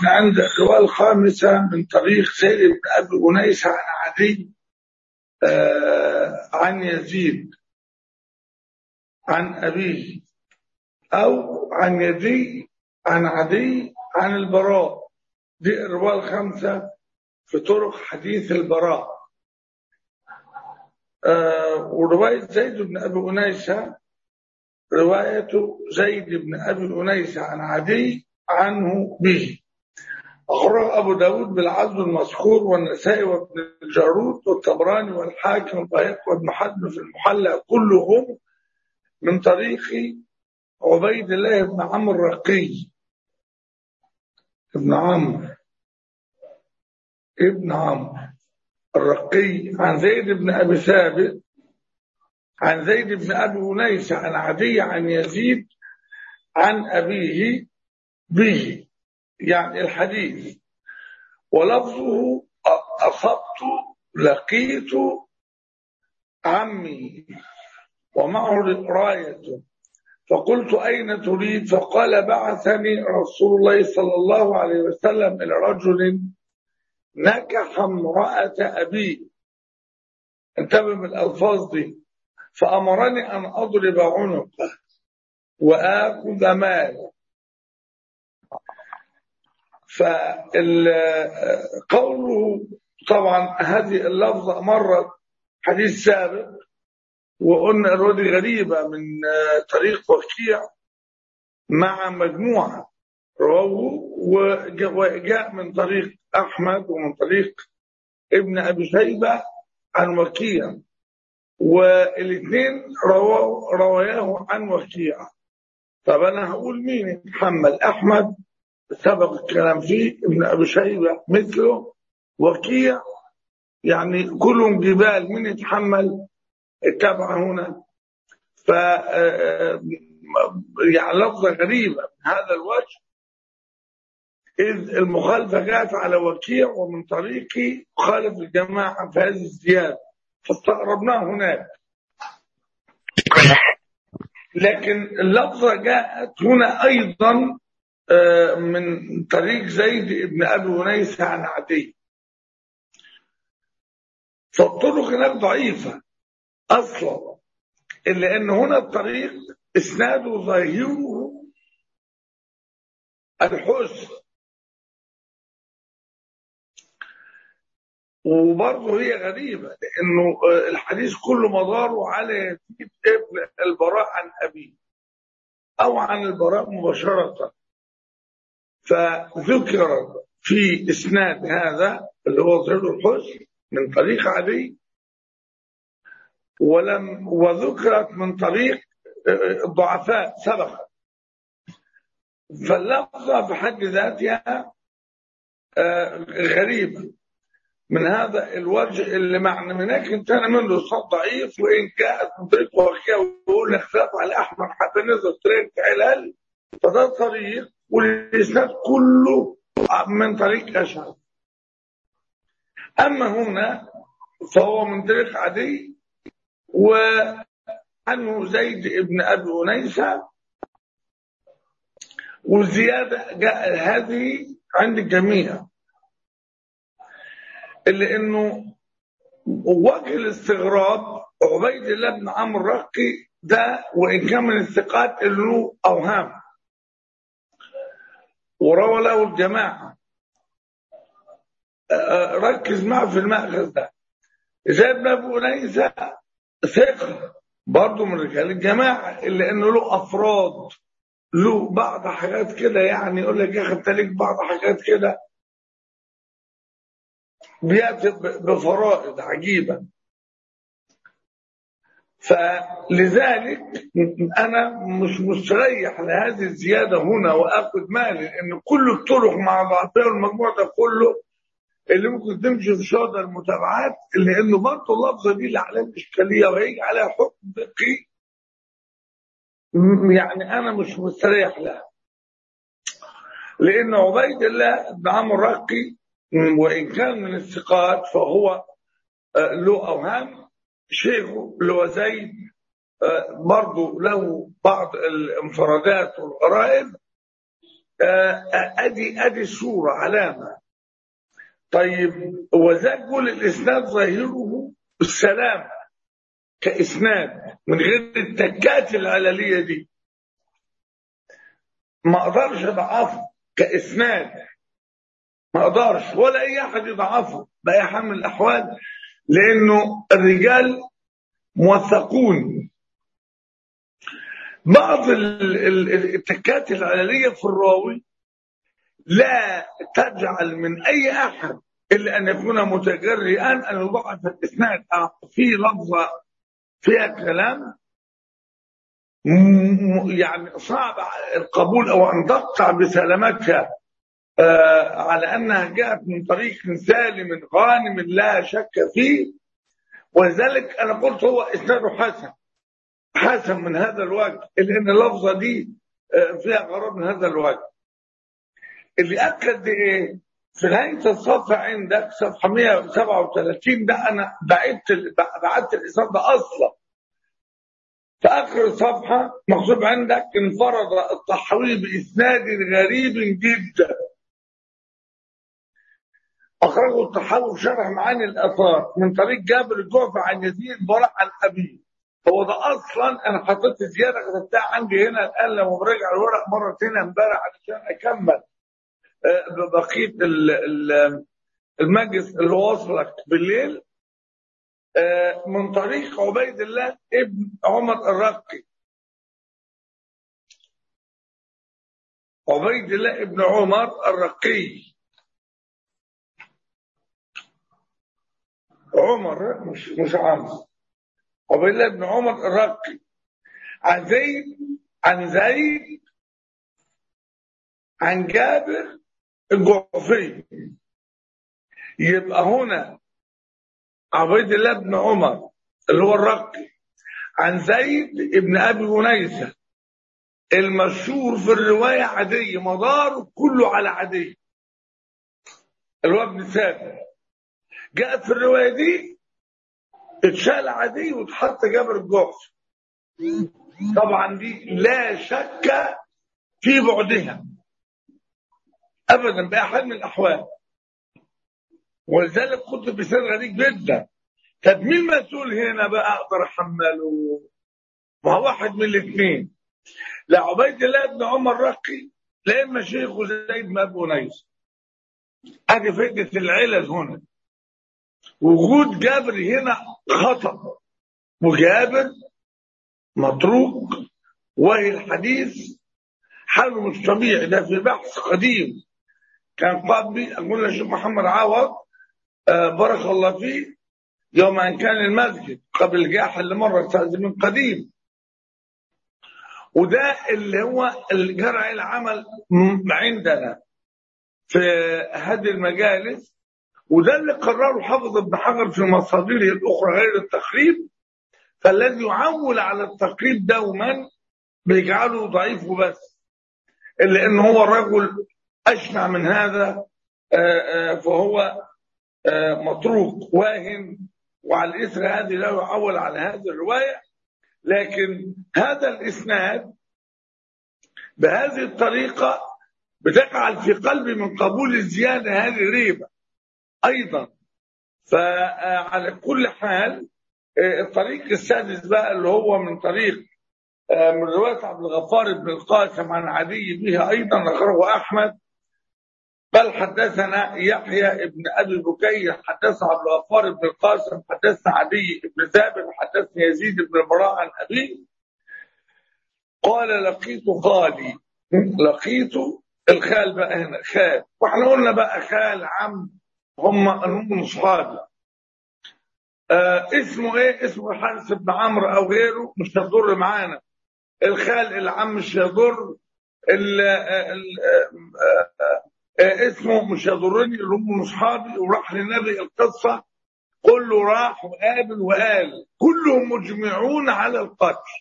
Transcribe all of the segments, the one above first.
احنا عند الرواية الخامسة من طريق سيد بن أبي أنيس عن عدي آه عن يزيد عن أبيه أو عن يزيد عن عدي عن البراء دي الرواية الخامسة في طرق حديث البراء آه ورواية زيد بن أبي أنيسة رواية زيد بن أبي أنيسة عن عدي عنه به أخرج أبو داود بالعزم المذكور والنسائي وابن الجارود والطبراني والحاكم والبيهقي وابن حزم في المحلى كلهم من طريق عبيد الله بن عمرو الرقي ابن عمرو ابن عمرو الرقي عن زيد بن أبي ثابت عن زيد بن أبي أنيس عن عدي عن يزيد عن أبيه به يعني الحديث ولفظه أصبت لقيت عمي ومعه راية فقلت أين تريد فقال بعثني رسول الله صلى الله عليه وسلم إلى رجل نكح امرأة أبي انتبه من الألفاظ دي فأمرني أن أضرب عنقه وآخذ ماله فقوله طبعا هذه اللفظة مرت حديث سابق وقلنا الرواية غريبة من طريق وكيع مع مجموعة رواه وجاء من طريق أحمد ومن طريق ابن أبي شيبة عن وكيع والاثنين رواياه عن وكيع طب أنا هقول مين يتحمل أحمد سبق الكلام فيه ابن أبي شيبة مثله وكيع يعني كلهم جبال من يتحمل التابع هنا ف يعني لفظة غريبة من هذا الوجه إذ المخالفة جاءت على وكيع ومن طريقي خالف الجماعة في هذه الزيادة فاستغربناه هناك لكن اللفظة جاءت هنا أيضا من طريق زيد بن أبي أنيس عن عدي فالطرق هناك ضعيفة أصلا إلا أن هنا الطريق إسناده ظاهره الحسن وبرضه هي غريبة لأنه الحديث كله مداره على يزيد ابن البراء عن أبيه أو عن البراء مباشرة فذكر في إسناد هذا اللي هو ظهر الحسن من طريق علي ولم وذكرت من طريق الضعفاء سبقت فاللفظة بحد ذاتها غريبة من هذا الوجه اللي معنى هناك انتهى منه صوت ضعيف وإن كانت من طريق وخيا ويقول اختلاف على أحمد حتى نزل طريق علال فده طريق والإسناد كله من طريق أشعر أما هنا فهو من طريق عدي وعنه زيد ابن أبي أنيسة والزيادة جاء هذه عند الجميع اللي انه وجه الاستغراب عبيد الله بن عمرو الرقي ده وان كان من الثقات اللي له اوهام وروى له الجماعه ركز معه في المأخذ ده زيد بن ابو انيسه ثقه برضه من رجال الجماعه اللي انه له افراد له بعض حاجات كده يعني يقول لك يا اخي انت ليك بعض حاجات كده بيأتي بفرائض عجيبة فلذلك أنا مش مستريح لهذه الزيادة هنا وأخذ مالي لأن كل الطرق مع بعضها والمجموع ده كله اللي ممكن تمشي في شهادة المتابعات لأنه برضه اللفظة دي اللي عليها الإشكالية وهيجي عليها حكم فقهي يعني أنا مش مستريح لها لأن عبيد الله بن عمرو الرقي وإن كان من الثقات فهو له أوهام شيخه اللي هو زيد برضه له بعض الانفرادات والغرائب آه، ادي ادي الصوره علامه طيب وذاك يقول الاسناد ظاهره السلام كاسناد من غير التكات العلليه دي ما اقدرش اضعفه كاسناد ما اقدرش ولا اي احد يضعفه باي حال من الاحوال لانه الرجال موثقون بعض ال- ال- التكات العلليه في الراوي لا تجعل من اي احد الا ان يكون متجرئا ان يضعف الاسناد آه، في لفظه فيها كلام م- يعني صعب القبول او ان تقطع بسلامتها آه، على انها جاءت من طريق سالم غانم لا شك فيه ولذلك انا قلت هو اسناده حسن حسن من هذا الوجه لان اللفظه دي آه، فيها غرض من هذا الوجه اللي اكد ايه في نهايه الصفحه عندك صفحه 137 ده انا بعت بعت الاسناد ده اصلا في اخر الصفحه مكتوب عندك انفرد الطحاوي باسناد غريب جدا اخرجه الطحاوي في شرح معاني الاثار من طريق جابر الجعفي عن يزيد برع عن ابيه هو ده اصلا انا حطيت زياده كتبتها عندي هنا الان لما براجع الورق مره تانية امبارح علشان اكمل آه، بقيه ال- ال- المجلس اللي وصلك بالليل آه، من طريق عبيد الله ابن عمر الرقي عبيد الله ابن عمر الرقي عمر مش مش عمرو عبيد الله بن عمر الرقي عن زيد عن زيد عن جابر الجعفي يبقى هنا عبيد الله بن عمر اللي هو الرقي عن زيد ابن ابي انيسه المشهور في الروايه عاديه مداره كله على عاديه اللي هو ابن ثابت جاء في الروايه دي اتشال عادي واتحط جابر الجعفي طبعا دي لا شك في بعدها ابدا باي حال من الاحوال ولذلك كنت بسر غريب جدا طب مين المسؤول هنا بقى اقدر احمله ما هو واحد من الاثنين لا عبيد الله بن عمر رقي لا اما شيخه زيد بن ابي انيس ادي فكره العلل هنا وجود جابر هنا خطأ وجابر متروك وهي الحديث حاله مش طبيعي ده في بحث قديم كان قبلي اقول للشيخ محمد عوض آه بارك الله فيه يوم ان كان المسجد قبل الجاحة اللي مرت هذه من قديم وده اللي هو الجرع العمل م- عندنا في هذه المجالس وده اللي قرره حافظ ابن حجر في مصادره الاخرى غير التقريب فالذي يعول على التقريب دوما بيجعله ضعيف وبس الا ان هو الرجل اشنع من هذا آه، آه، فهو آه، متروك واهن وعلى الاثر هذه لا يعول على هذه الروايه لكن هذا الاسناد بهذه الطريقه بتجعل في قلبي من قبول الزياده هذه ريبه ايضا فعلى كل حال آه، الطريق السادس بقى اللي هو من طريق آه، من روايه عبد الغفار بن القاسم عن عدي به ايضا اخرجه احمد بل حدثنا يحيى بن ابي بكير حدثنا عبد الغفار بن القاسم حدثنا عدي بن ثابت حدثنا يزيد بن البراء عن ابيه قال لقيت خالي لقيت الخال بقى هنا خال واحنا قلنا بقى خال عم هم هم اصحابي آه اسمه ايه اسمه الحارث بن عمرو او غيره مش هيضر معانا الخال العم مش هيضر ال- ال- آه، آه، آه، اسمه مش يضرني اللي هم اصحابي وراح للنبي القصه كله راح وقابل وقال كلهم مجمعون على القتل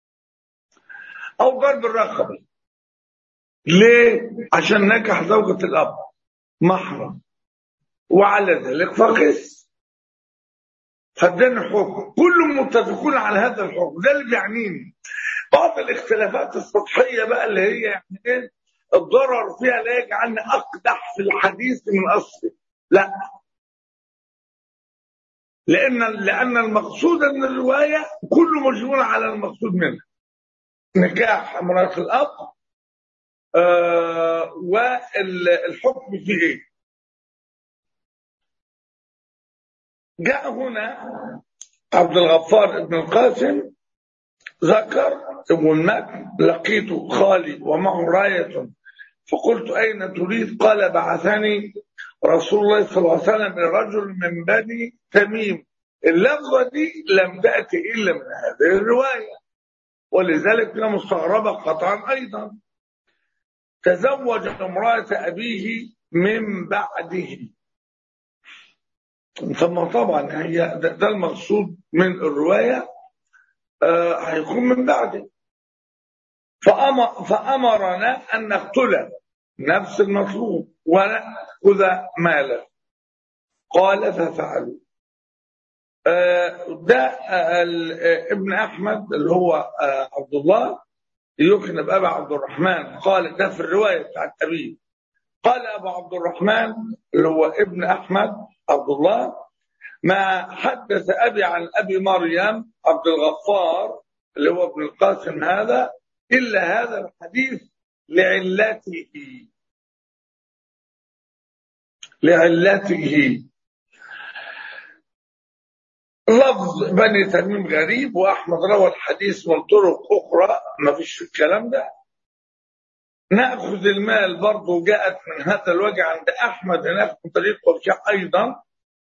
او ضرب الرقبه ليه؟ عشان نجح زوجة الأب محرم وعلى ذلك فقس فاداني الحكم كلهم متفقون على هذا الحكم ده اللي بيعنيني بعض الاختلافات السطحيه بقى اللي هي يعني ايه الضرر فيها لا يجعلني اقدح في الحديث من اصله لا لان لان المقصود من الروايه كله مجمول على المقصود منها نكاح امراه الاب آه والحكم فيه ايه جاء هنا عبد الغفار بن القاسم ذكر والمتن لقيت خالي ومعه راية فقلت أين تريد قال بعثني رسول الله صلى الله عليه وسلم رجل من بني تميم اللفظة دي لم تأتي إلا من هذه الرواية ولذلك هي مستغربة قطعا أيضا تزوج امرأة أبيه من بعده ثم طبعا هي ده, ده المقصود من الرواية آه هيكون من بعده فأمر فأمرنا أن نقتل نفس المطلوب ونأخذ ماله قال ففعلوا آه ده آه ابن أحمد اللي هو آه عبد الله يكنب أبا عبد الرحمن قال ده في الرواية بتاعت أبيه قال أبو عبد الرحمن اللي هو ابن أحمد عبد الله ما حدث أبي عن أبي مريم عبد الغفار اللي هو ابن القاسم هذا إلا هذا الحديث لعلته لعلته لفظ بني تميم غريب وأحمد روى الحديث من طرق أخرى ما فيش في الكلام ده نأخذ المال برضه جاءت من هذا الوجه عند أحمد هناك من طريق وكيع أيضا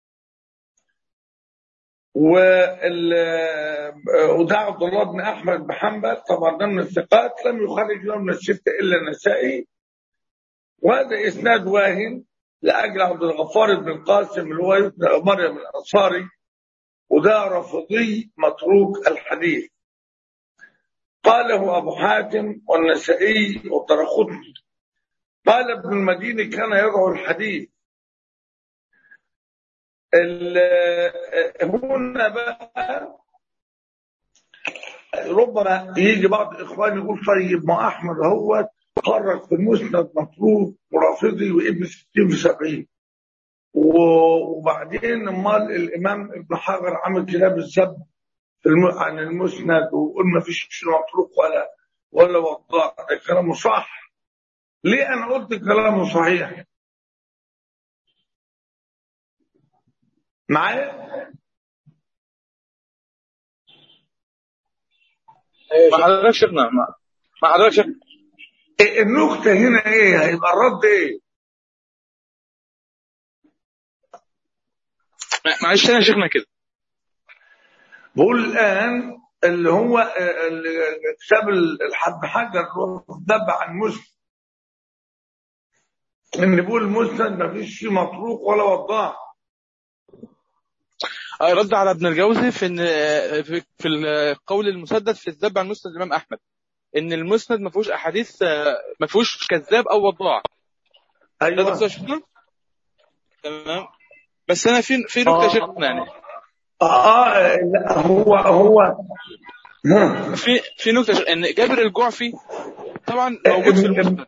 وده عبد الله بن أحمد بن حنبل طبعا ده من الثقات لم يخرج له من الستة إلا النسائي وهذا إسناد واهن لأجل عبد الغفار بن القاسم اللي هو مريم الأنصاري وده رفضي متروك الحديث قاله أبو حاتم والنسائي والطرخطي قال ابن المديني كان يضع الحديث هنا بقى ربما يجي بعض اخواني يقول طيب ما احمد هو خرج في المسند مطلوب ورافضي وابن 60 في 70 وبعدين امال الامام ابن حجر عمل كتاب السب عن المسند وقول ما فيش مطروق ولا ولا وضاع ده كلامه صح ليه انا قلت كلامه صحيح معايا ما حضرتك شيخنا ما ما حضرتك شيخنا النكته هنا ايه هيبقى الرد ايه معلش انا شيخنا كده بقول الان اللي هو كتاب الحب حجر دب عن مسلم ان بيقول المسند ما فيش فيه مطروق ولا وضاع رد على ابن الجوزي في ان في, في القول المسدد في الذب عن مسند الامام احمد ان المسند ما فيهوش احاديث ما فيهوش كذاب او وضاع ايوه ده شفنا تمام بس انا في في نكته شيخنا يعني اه لا هو هو في في نكته ان جابر الجعفي طبعا موجود في المسند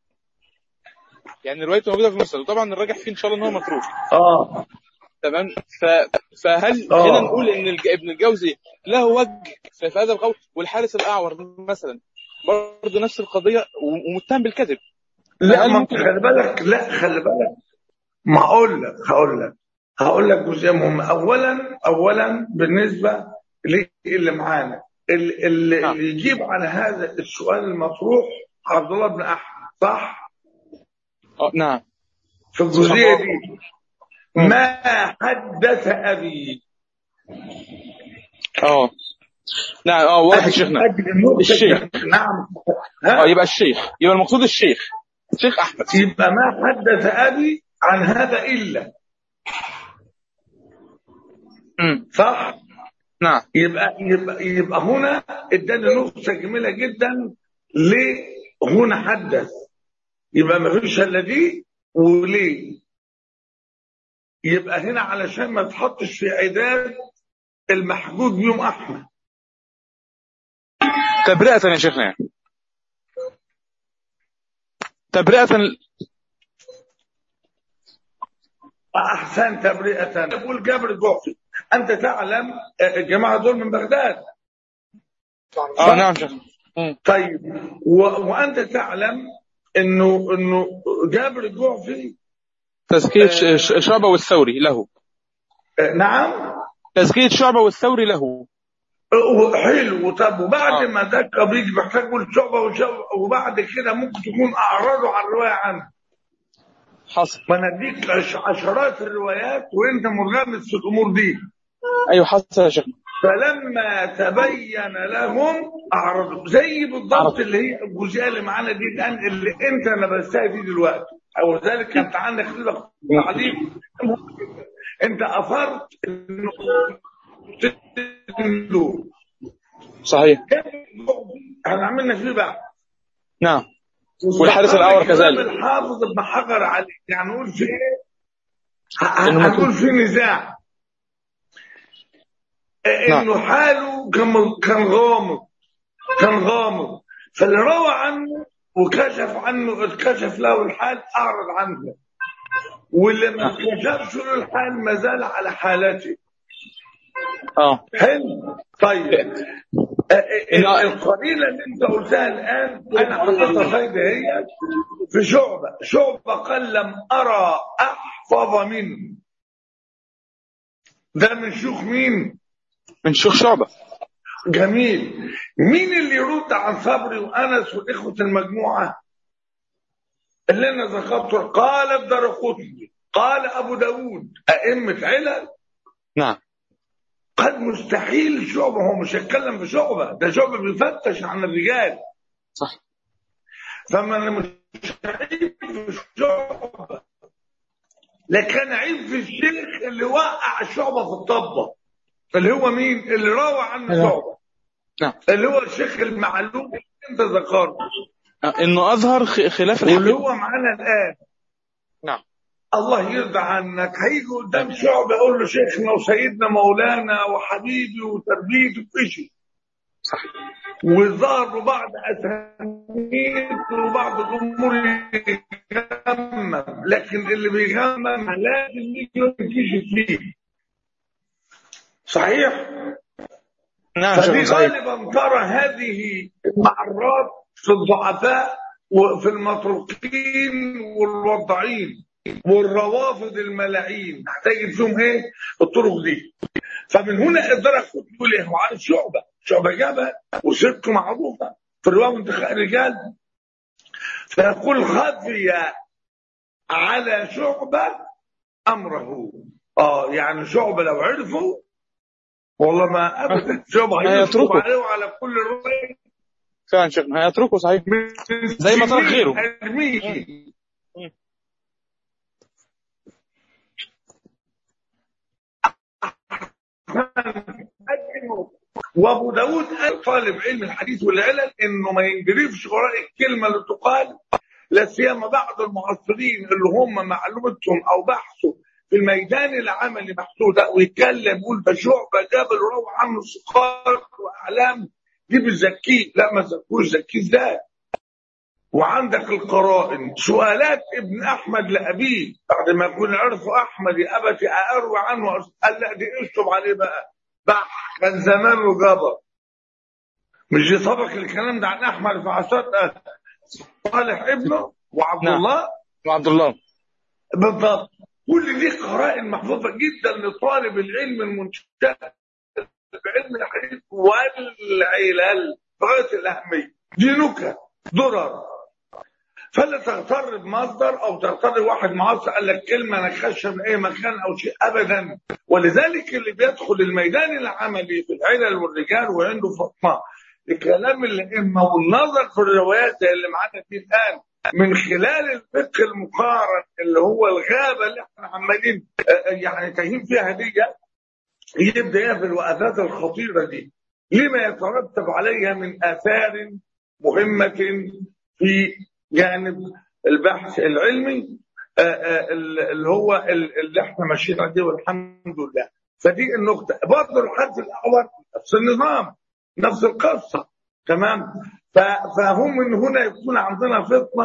يعني روايته موجوده في المسند وطبعا الراجح فيه ان شاء الله ان هو متروك اه تمام ف... فهل آه. هنا نقول ان الج... ابن الجوزي له وجه في في هذا القول والحارس الاعور مثلا برضه نفس القضيه و- ومتهم بالكذب لا هل ما ممكن- خلي بالك لا خلي بالك ما اقول لك هقول لك هقول لك جزئيه مهمه اولا اولا بالنسبه للي معانا اللي, اللي, نعم. اللي يجيب على هذا السؤال المطروح عبد الله بن احمد صح اه نعم في الجزئيه دي ما حدث ابي اه نعم اه واضح شيخنا أجل النقطة الشيخ. نعم اه ها يبقى الشيخ يبقى المقصود الشيخ شيخ احمد يبقى ما حدث ابي عن هذا الا امم صح نعم يبقى يبقى يبقى هنا اداني نقطة جميلة جدا ليه هنا حدث يبقى ما فيش الا دي وليه يبقى هنا علشان ما تحطش في عداد المحجوج يوم احمد تبرئه يا شيخنا يعني تبرئة احسن تبرئه يقول جابر الجعفي انت تعلم آه، الجماعه دول من بغداد اه نعم شيخ مم. طيب و... وانت تعلم انه انه جابر الجعفي تزكية ش- ش- شعبة والثوري له آه، نعم تزكية شعبة والثوري له آه، حلو طب وبعد آه. ما ده بيجي محتاج يقول شعبه وشعبه وبعد كده ممكن تكون اعرضوا عن الروايه عنه حصل وانا اديك عش- عشرات الروايات وانت منغمس في الامور دي ايوه حصل يا شيخ فلما تبين لهم اعرضوا زي بالضبط عرض. اللي هي الجزئيه اللي معانا دي الان اللي انت لبستها دي دلوقتي او ذلك كانت عندك كده تعليم انت اثرت انه دول صحيح احنا عملنا فيه بقى نعم والحارس الأعور كذلك. الحافظ ابن حجر عليه يعني نقول في ايه؟ ه- إنه هنقول في نزاع انه حاله كان كان غامض كان غامض فاللي روى عنه وكشف عنه اتكشف له الحال اعرض عنه واللي ما كشفش له الحال ما زال على حالته اه حلو طيب آه، آه، إنه- القبيله اللي انت قلتها الان انا حطيتها فايده هي في شعبه شعبه قال لم ارى احفظ منه ده من شيوخ مين؟ من شيخ شعبة جميل مين اللي يرد عن صبري وانس والاخوه المجموعه اللي انا ذكرته قال الدرقطني قال ابو داود ائمه علل نعم قد مستحيل شعبه هو مش هيتكلم في شعبه ده شعبه بيفتش عن الرجال صح فما مش عيب في شعبه لكن عيب في الشيخ اللي وقع شعبه في الطبه اللي هو مين اللي روى عنه أيوة. شعبه نعم اللي هو الشيخ المعلوم اللي انت ذكرته آه، انه اظهر خ- خلاف واللي الحقيقة هو معانا الان نعم الله يرضى عنك هيجي قدام شعب يقول له شيخنا وسيدنا مولانا وحبيبي وتربيتي وإشي صح وظهر له بعض اسانيد وبعض الامور يغمم لكن اللي بيغمم لازم يجي يكشف فيه صحيح نعم فدي شيخ صحيح غالبا ترى هذه المعرات في الضعفاء وفي المتروكين والوضعين والروافض الملاعين هتجد فيهم ايه الطرق دي فمن هنا الدرك تقول ايه وعن شعبه شعبه جابها وسيرته معروفه في الروايه انتخاب الرجال فيقول خفي على شعبه امره اه يعني شعبه لو عرفوا والله ما ابدا شعبه هيصرف هيتركوا. عليه وعلى كل الروايه فعلا شيخنا هيتركه صحيح من زي ما ترك غيره. ارميه وابو داود قال طالب علم الحديث والعلل انه ما ينجرفش وراء الكلمه اللي تقال لا سيما بعض المعاصرين اللي هم معلومتهم او بحثه في الميدان العملي محدوده ويتكلم يقول ده شعبه جبل روى عنه ثقات واعلام دي بتزكيه لا ما زكوش زكيه ازاي وعندك القرائن سؤالات ابن احمد لابيه بعد ما يكون عرفوا احمد يا ابتي اروي عنه قال لا دي اشطب عليه بقى بح كان زمان وجبر مش دي سبق الكلام ده عن احمد في عصر صالح ابنه وعبد نعم. الله وعبد الله بالضبط كل دي قرائن محفوظه جدا لطالب العلم المنتشر بعلم الحديث والعلل غايه الاهميه دي نكت درر فلا تغتر بمصدر او تغتر بواحد معاصر قال لك كلمه نكشه من اي مكان او شيء ابدا ولذلك اللي بيدخل الميدان العملي في العلل والرجال وعنده فطنه لكلام الائمه والنظر في الروايات زي اللي معانا دي الان من خلال الفقه المقارن اللي هو الغابه اللي احنا عمالين آه، يعني تايهين فيها دي يبدا هي في الوقفات الخطيره دي لما يترتب عليها من اثار مهمه في جانب البحث العلمي آه، آه، اللي هو ال- اللي احنا ماشيين عليه والحمد لله فدي النقطه برضه الحرف الاول نفس النظام نفس القصه تمام ف- فهم من هنا يكون عندنا فطنه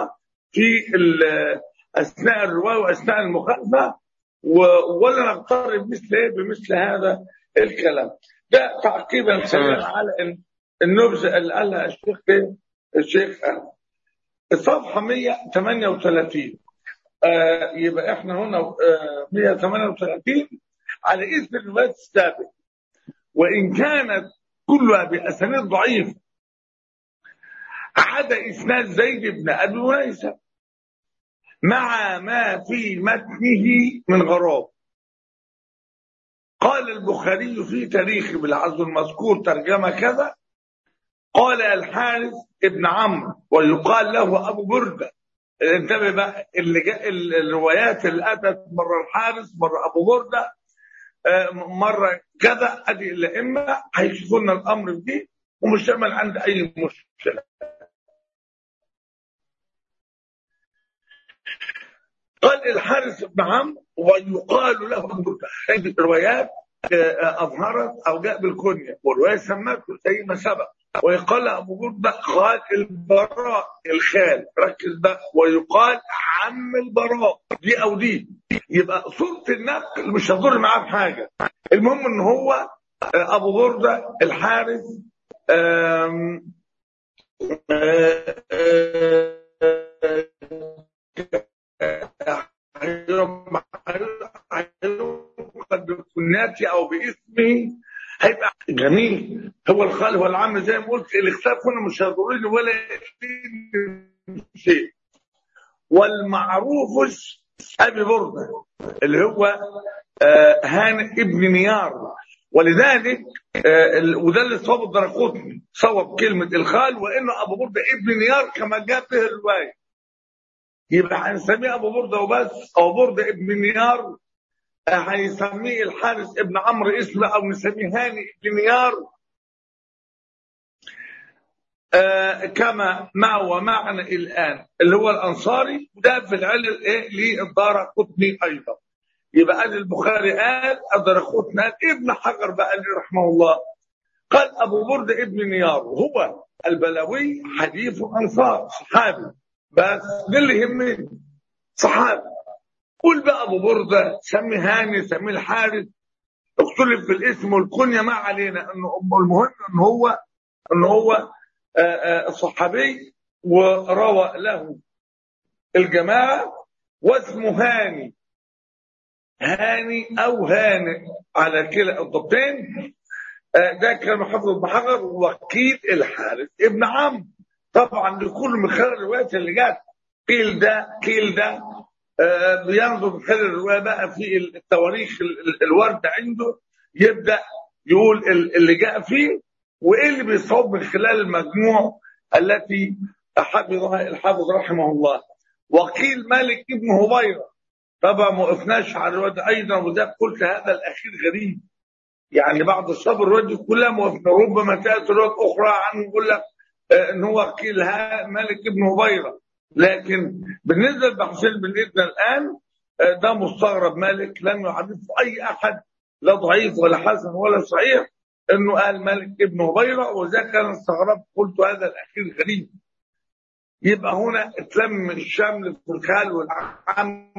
في ال- اثناء الروايه واثناء المخالفه و- ولا نقترب مثل ايه بمثل هذا الكلام ده تعقيبا سريعا على ال- النبذه اللي قالها الشيخ ايه؟ الشيخ أحمد. الصفحه 138 آه يبقى احنا هنا آه 138 على اسم الروايات السابق وان كانت كلها باسانيد ضعيفه عدا اسناد زيد بن ابي انيسه مع ما في متنه من غراب قال البخاري في تاريخ بالعز المذكور ترجمة كذا قال الحارث ابن عمرو ويقال له أبو بردة انتبه بقى اللي جاء ال- الروايات اللي أتت مرة الحارث مرة أبو بردة آه، مرة كذا أدي الأئمة هيشوفوا لنا الأمر في دي ومش هيعمل عند أي مشكلة قال الحارث بن عمرو ويقال له أبو بردة هذه الروايات آه، أظهرت أو جاء بالكنية والرواية سمته زي ما سبق ويقال أبو بردة قال البراء الخال ركز بقى ويقال عم البراء دي أو دي يبقى صورة النقل مش هتضر معاه بحاجة المهم إن هو آه، أبو بردة الحارث آم، آه، آه، قد بكنياتي او باسمي هيبقى جميل هو الخال هو العم زي ما قلت الاختلاف هنا مش هيضرني ولا يفيدني شيء والمعروف ابي برده اللي هو آه، هانئ ابن نيار ولذلك آه، ال- وده اللي صوب الدرقطني صوب كلمه الخال وانه ابو برده ابن نيار كما جاء به الروايه يبقى هنسميه ابو برده وبس او برده ابن نيار آه، هيسميه الحارث ابن عمرو اسمه او نسميه هاني ابن نيار آه، كما مع ومعنا الان اللي هو الانصاري وده في العلل ايه للدار قطني ايضا يبقى قال البخاري قال الدار قطني قال ابن حجر بقى قال رحمه الله قال ابو برده ابن نيار هو البلوي حديث انصار صحابي بس ده اللي يهمني صحابي قول بقى ابو برده سمي هاني سمي الحارث اختلف في الاسم والكنيه ما علينا انه المهم ان هو ان هو آه، آه، صحابي وروى له الجماعه واسمه هاني هاني او هانئ على كلا الضبطين آه، ده كان محافظ ابن حجر وكيل الحارث ابن عم طبعا لكل من خلال الروايات اللي جت كيل ده كيل ده آه، بينظر من خلال الروايه بقى في التواريخ ال- ال- الورد عنده يبدا يقول ال- اللي جاء فيه وايه اللي بيصاب من خلال المجموع التي حفظها الحافظ رحمه الله وقيل مالك ابن هبيره طبعا ما وقفناش على الواد ايضا وده قلت هذا الاخير غريب يعني بعض الصبر الروايات دي كلها ما وقفنا ربما تاتي روايات اخرى عنه يقول لك آه، ان هو قيل ها مالك ابن هبيره لكن بالنسبه للبحثين بالاذن الان آه، ده مستغرب مالك لم يعرفه اي احد لا ضعيف ولا حسن ولا صحيح انه قال مالك ابن هبيره وذا كان استغربت قلت هذا الاخير غريب يبقى هنا اتلم الشمل في الخال والعم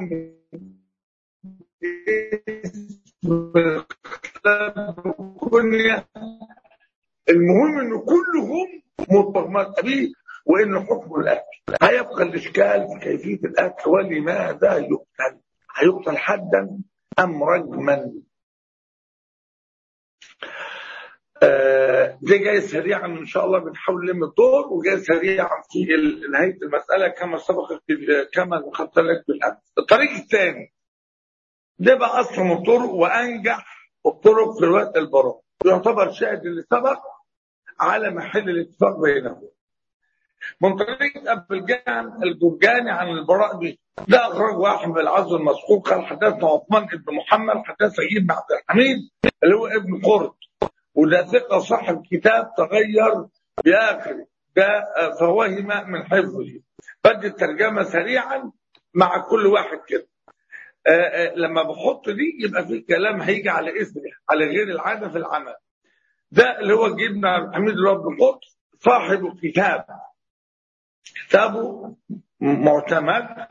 كنية المهم ان كلهم متهمات به وان حكم الاكل هيبقى الاشكال في كيفيه الاكل ولماذا يقتل هيقتل حدا ام رجما آه، دي جاي سريعا ان شاء الله بنحاول نلم الدور وجاي سريعا في ال- نهايه المساله كما سبق كما ذكرت لك بالامس. الطريق الثاني ده بقى اصلا الطرق وانجح الطرق في الوقت البراء يعتبر شاهد اللي سبق على محل الاتفاق بينهم. من طريق ابو الجان الجرجاني عن البراء به ده اخرج واحد من العز المسقوق قال حدثنا عثمان بن محمد حدثنا ابن عبد الحميد اللي هو ابن قرط وده ثقة صاحب كتاب تغير بآخره ده آه، فوهم من حفظه بدي الترجمة سريعا مع كل واحد كده آه، آه، لما بحط دي يبقى في كلام هيجي على اسمه على غير العادة في العمل ده اللي هو جبنا حميد رب القدس صاحب الكتاب كتابه معتمد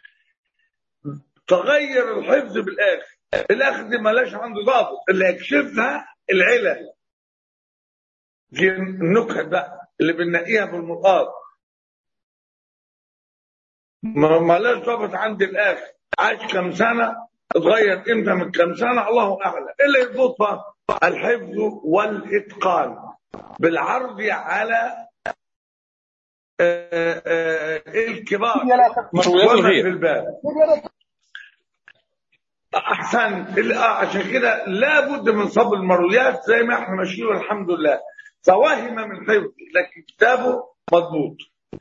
تغير الحفظ بالاخر الاخر دي ملاش عنده ضابط اللي يكشفها العلل دي النكت بقى اللي بنلاقيها في المقاط ما ملاش ضابط عند الاخر عاش كم سنه اتغير امتى من كم سنه الله اعلم ايه اللي يضبطها الحفظ والاتقان بالعرض على آه، آه، الكبار مرويات وما الغير. في الباب احسن ال- آه، عشان كده لابد من صب المرويات زي ما احنا ماشيين الحمد لله فوهم من حفظ لكن كتابه مضبوط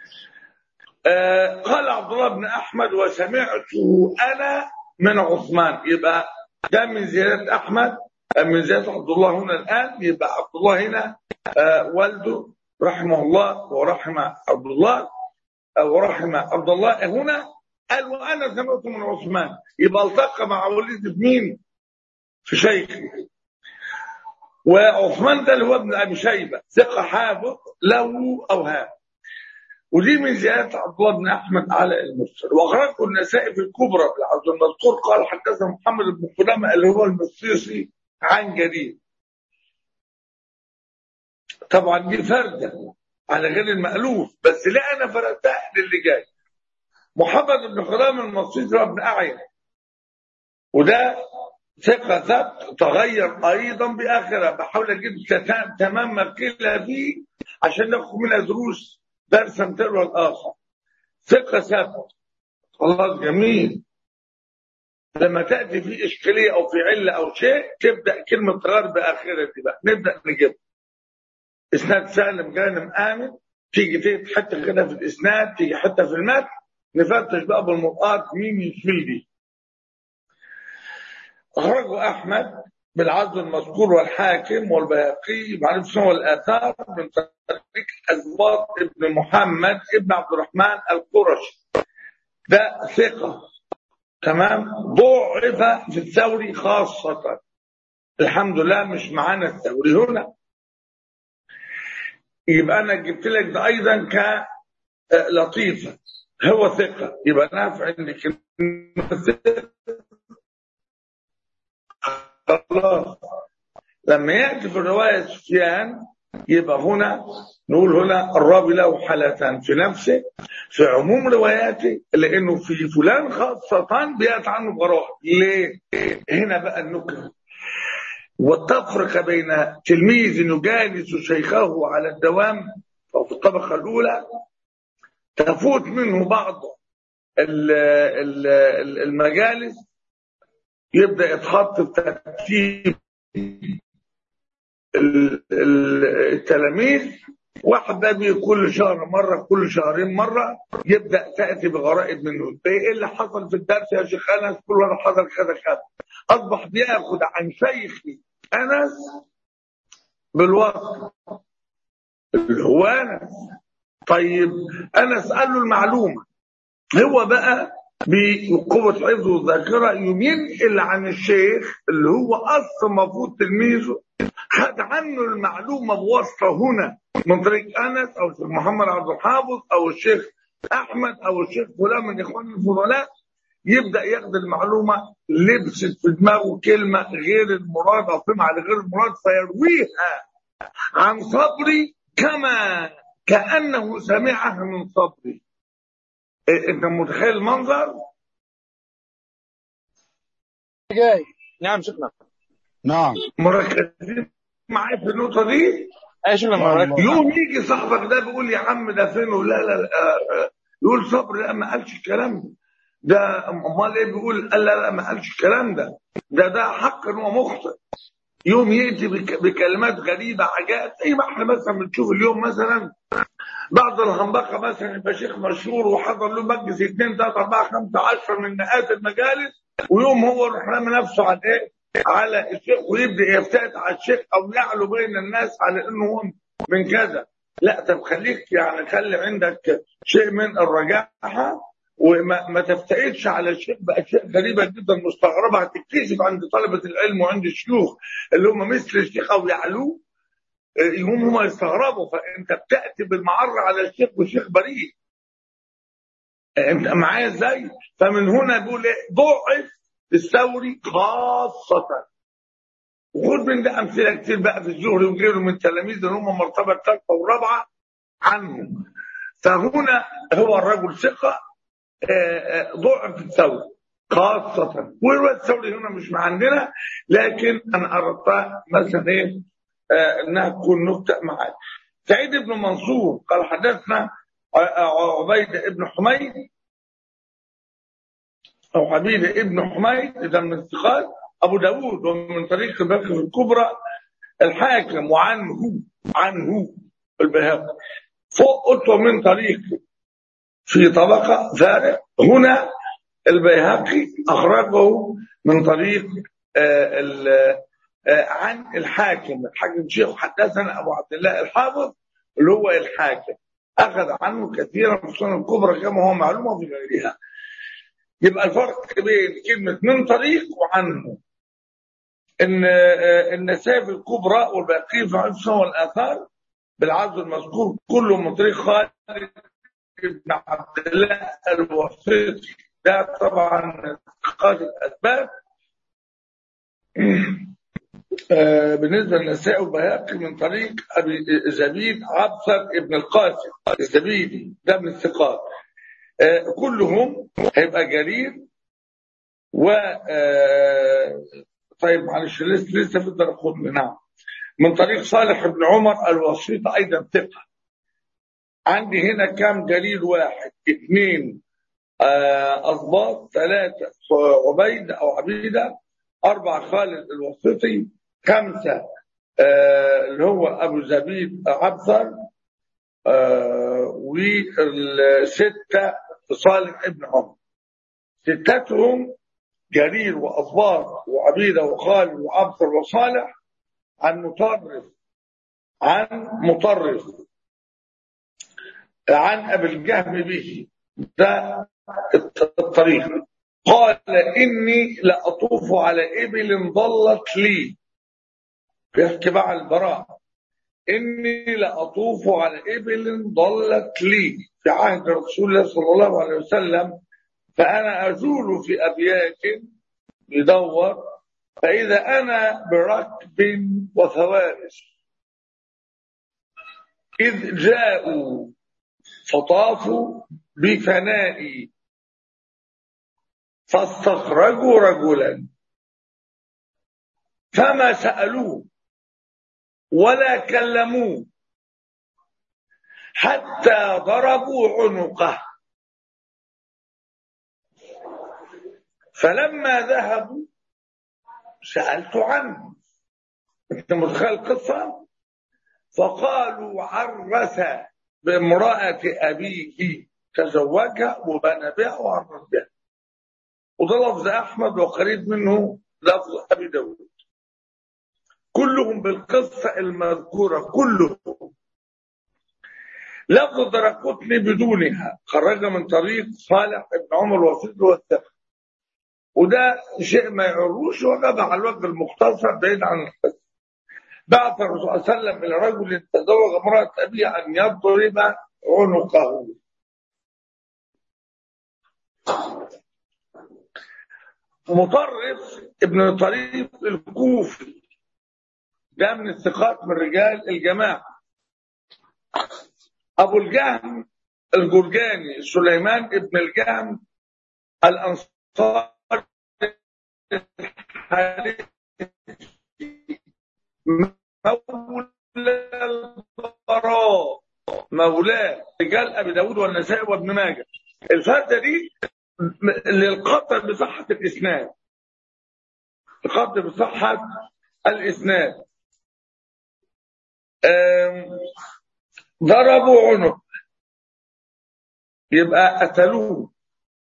آه قال عبد الله بن احمد وسمعته انا من عثمان يبقى ده من زياده احمد آه، من زياده عبد الله هنا الان يبقى عبد الله هنا آه والده رحمه الله ورحم عبد الله آه، ورحم عبد الله هنا قال وانا سمعت من عثمان يبقى التقى مع وليد مين؟ في شيخه وعثمان ده اللي هو ابن ابي شيبه ثقه حافظ له اوهام ودي من زيادة عبد الله بن أحمد على المرسل وأخرجه النسائي في الكبرى بالعبد المذكور قال حدثنا محمد بن قدامة اللي هو المصيصي عن جرير طبعا دي فردة على غير المألوف بس لا أنا فردتها للي جاي محمد بن قدامة المصيصي هو ابن أعين وده ثقة ثبت تغير أيضا بآخرة بحاول أجيب تتا- تمام ما قيل فيه عشان ناخد منها دروس درسا تلو الآخر ثقة ثبت خلاص جميل لما تأتي في إشكالية أو في علة أو شيء تبدأ كلمة غير بآخرة دي بقى نبدأ نجيب إسناد سالم غانم آمن تيجي تيجي حتى كده في الإسناد تيجي حتى في المتن نفتش بقى بالمطاط مين يشيل دي أخرجه أحمد بالعزل المذكور والحاكم والبيهقي معرفة سنة والآثار من طريق أزواج ابن محمد ابن عبد الرحمن القرشي ده ثقة تمام ضعف في الثوري خاصة الحمد لله مش معانا الثوري هنا يبقى أنا جبت لك ده أيضا كلطيفة هو ثقة يبقى نافع عندك كلمة ثقة. خلاص لما يأتي في الرواية سفيان يبقى هنا نقول هنا الراوي له حالتان في نفسه في عموم رواياته لانه في فلان خاصة بيأتي عنه براءة ليه؟ هنا بقى النكتة والتفرق بين تلميذ يجالس شيخه على الدوام أو في الطبقة الأولى تفوت منه بعض ال- ال- ال- المجالس يبدأ يتحط في ترتيب ال- ال- التلاميذ واحد بقى بيجي كل شهر مرة كل شهرين مرة يبدأ تأتي بغرائب منه ايه اللي حصل في الدرس يا شيخ أنس كل واحد حصل كذا كذا أصبح بياخد عن شيخي أنس بالوصف اللي هو أنس طيب أنس قال له المعلومة هو بقى بقوة حفظه والذاكرة ينقل عن الشيخ اللي هو أصلا المفروض تلميذه خد عنه المعلومة بواسطة هنا من طريق أنس أو الشيخ محمد عبد الحافظ أو الشيخ أحمد أو الشيخ فلان من إخوان الفضلاء يبدأ ياخد المعلومة لبست في دماغه كلمة غير المراد أو فهم على غير المراد فيرويها عن صبري كما كأنه سمعها من صبري إيه، انت متخيل المنظر جاي نعم شكرا نعم مركزين معايا في النقطه دي اي شكرا نعم. مرة يوم يجي صاحبك ده بيقول يا عم ده فين لا لا لا آه، آه، يقول صبر لا ما قالش الكلام ده ده امال ايه بيقول قال لا لا ما قالش الكلام ده ده ده حق ان هو مخطئ يوم ياتي بك- بكلمات غريبه حاجات زي ما احنا مثلا بنشوف اليوم مثلا بعض الهنبقه مثلا يبقى شيخ مشهور وحضر له مجلس اثنين ثلاثه اربعه خمسه عشره من مئات المجالس ويوم هو يروح رامي نفسه على ايه؟ على الشيخ ويبدا يفتات على الشيخ او يعلو بين الناس على انه هو من كذا لا طب خليك يعني خلي عندك شيء من الرجاحه وما ما تفتئتش على الشيخ باشياء غريبه جدا مستغربه هتكتشف عند طلبه العلم وعند الشيوخ اللي هم مثل الشيخ او يعلوه يقوم هم يستغربوا فانت بتاتي بالمعر على الشيخ والشيخ بريء انت معايا ازاي فمن هنا بيقول ايه ضعف الثوري خاصة وخد من ده امثله كتير بقى في الزهري وغيره من التلاميذ اللي هم مرتبه ثالثه ورابعه عنهم فهنا هو الرجل ثقه آه، آه، ضعف الثوري خاصة والرواية الثوري هنا مش مع عندنا لكن أنا أردتها مثلا إيه آه، إنها تكون نكتة معاك سعيد بن منصور قال حدثنا آه، آه، عبيد بن حميد أو حبيب ابن حميد إذا من الثقات أبو داود ومن طريق الباقي في الكبرى الحاكم وعنه عنه البيهقي فوق أطوى من طريق في طبقة ثالث هنا البيهقي أخرجه من طريق آه، ال- آه، عن الحاكم الحاكم شيخ حدثنا أبو عبد الله الحافظ اللي هو الحاكم أخذ عنه كثيرا في السنن الكبرى كما هو معلوم وفي غيرها يبقى الفرق بين كلمة من طريق وعنه ان آه، النسائي في الكبرى والباقي في حفظه والاثار بالعرض المذكور كله من طريق خالد بن عبد الله الواسطي ده طبعا ثقات الاسباب آه، بالنسبه للنسائي والبياقي من طريق ابي زبيد عبثر ابن القاسم الزبيدي ده من الثقات آه، كلهم هيبقى جرير و آه، طيب معلش لسه لسه في الدرقطني نعم من طريق صالح بن عمر الوسيط ايضا ثقه عندي هنا كام دليل واحد اثنين آه، اضباط ثلاثه عبيد او عبيده اربعه خالد الوسيطي خمسه آه، اللي هو ابو زبيد عبثر آه، والسته صالح ابن عمر ستتهم جرير وأصبار وعبيدة وخالد وعبثر وصالح عن مطرف عن مطرف عن أبي الجهم به ده الطريق قال إني لأطوف على إبل ضلت لي بيحكي بقى عن البراء إني لأطوف على إبل ضلت لي في عهد رسول الله صلى الله عليه وسلم فأنا أزول في أبيات يدور فإذا أنا بركب وفوارس إذ جاءوا فطافوا بفنائي فاستخرجوا رجلا فما سألوه ولا كلموه حتى ضربوا عنقه فلما ذهبوا سألت عنه انت متخيل القصة فقالوا عرس بامرأة أبيه تزوجها وبنى بها وعرس بها وده لفظ أحمد وقريب منه لفظ أبي داود كلهم بالقصة المذكورة كلهم لفظ درقتني بدونها خرج من طريق صالح بن عمر وفيد والثقة وده شيء ما يعروش وجب على الوجه المختصر بعيد عن القصة بعث الرسول صلى الله عليه وسلم إلى رجل تزوج امرأة أبيه أن يضرب عنقه مطرف ابن طريف الكوفي ده من الثقات من رجال الجماعة أبو الجهم الجرجاني سليمان ابن الجهم الأنصار مولى البراء مولاه رجال ابي داود والنسائي وابن ماجه الفرده دي للقطع بصحه الاسناد القطع بصحه الاسناد آم، ضربوا عنق يبقى قتلوه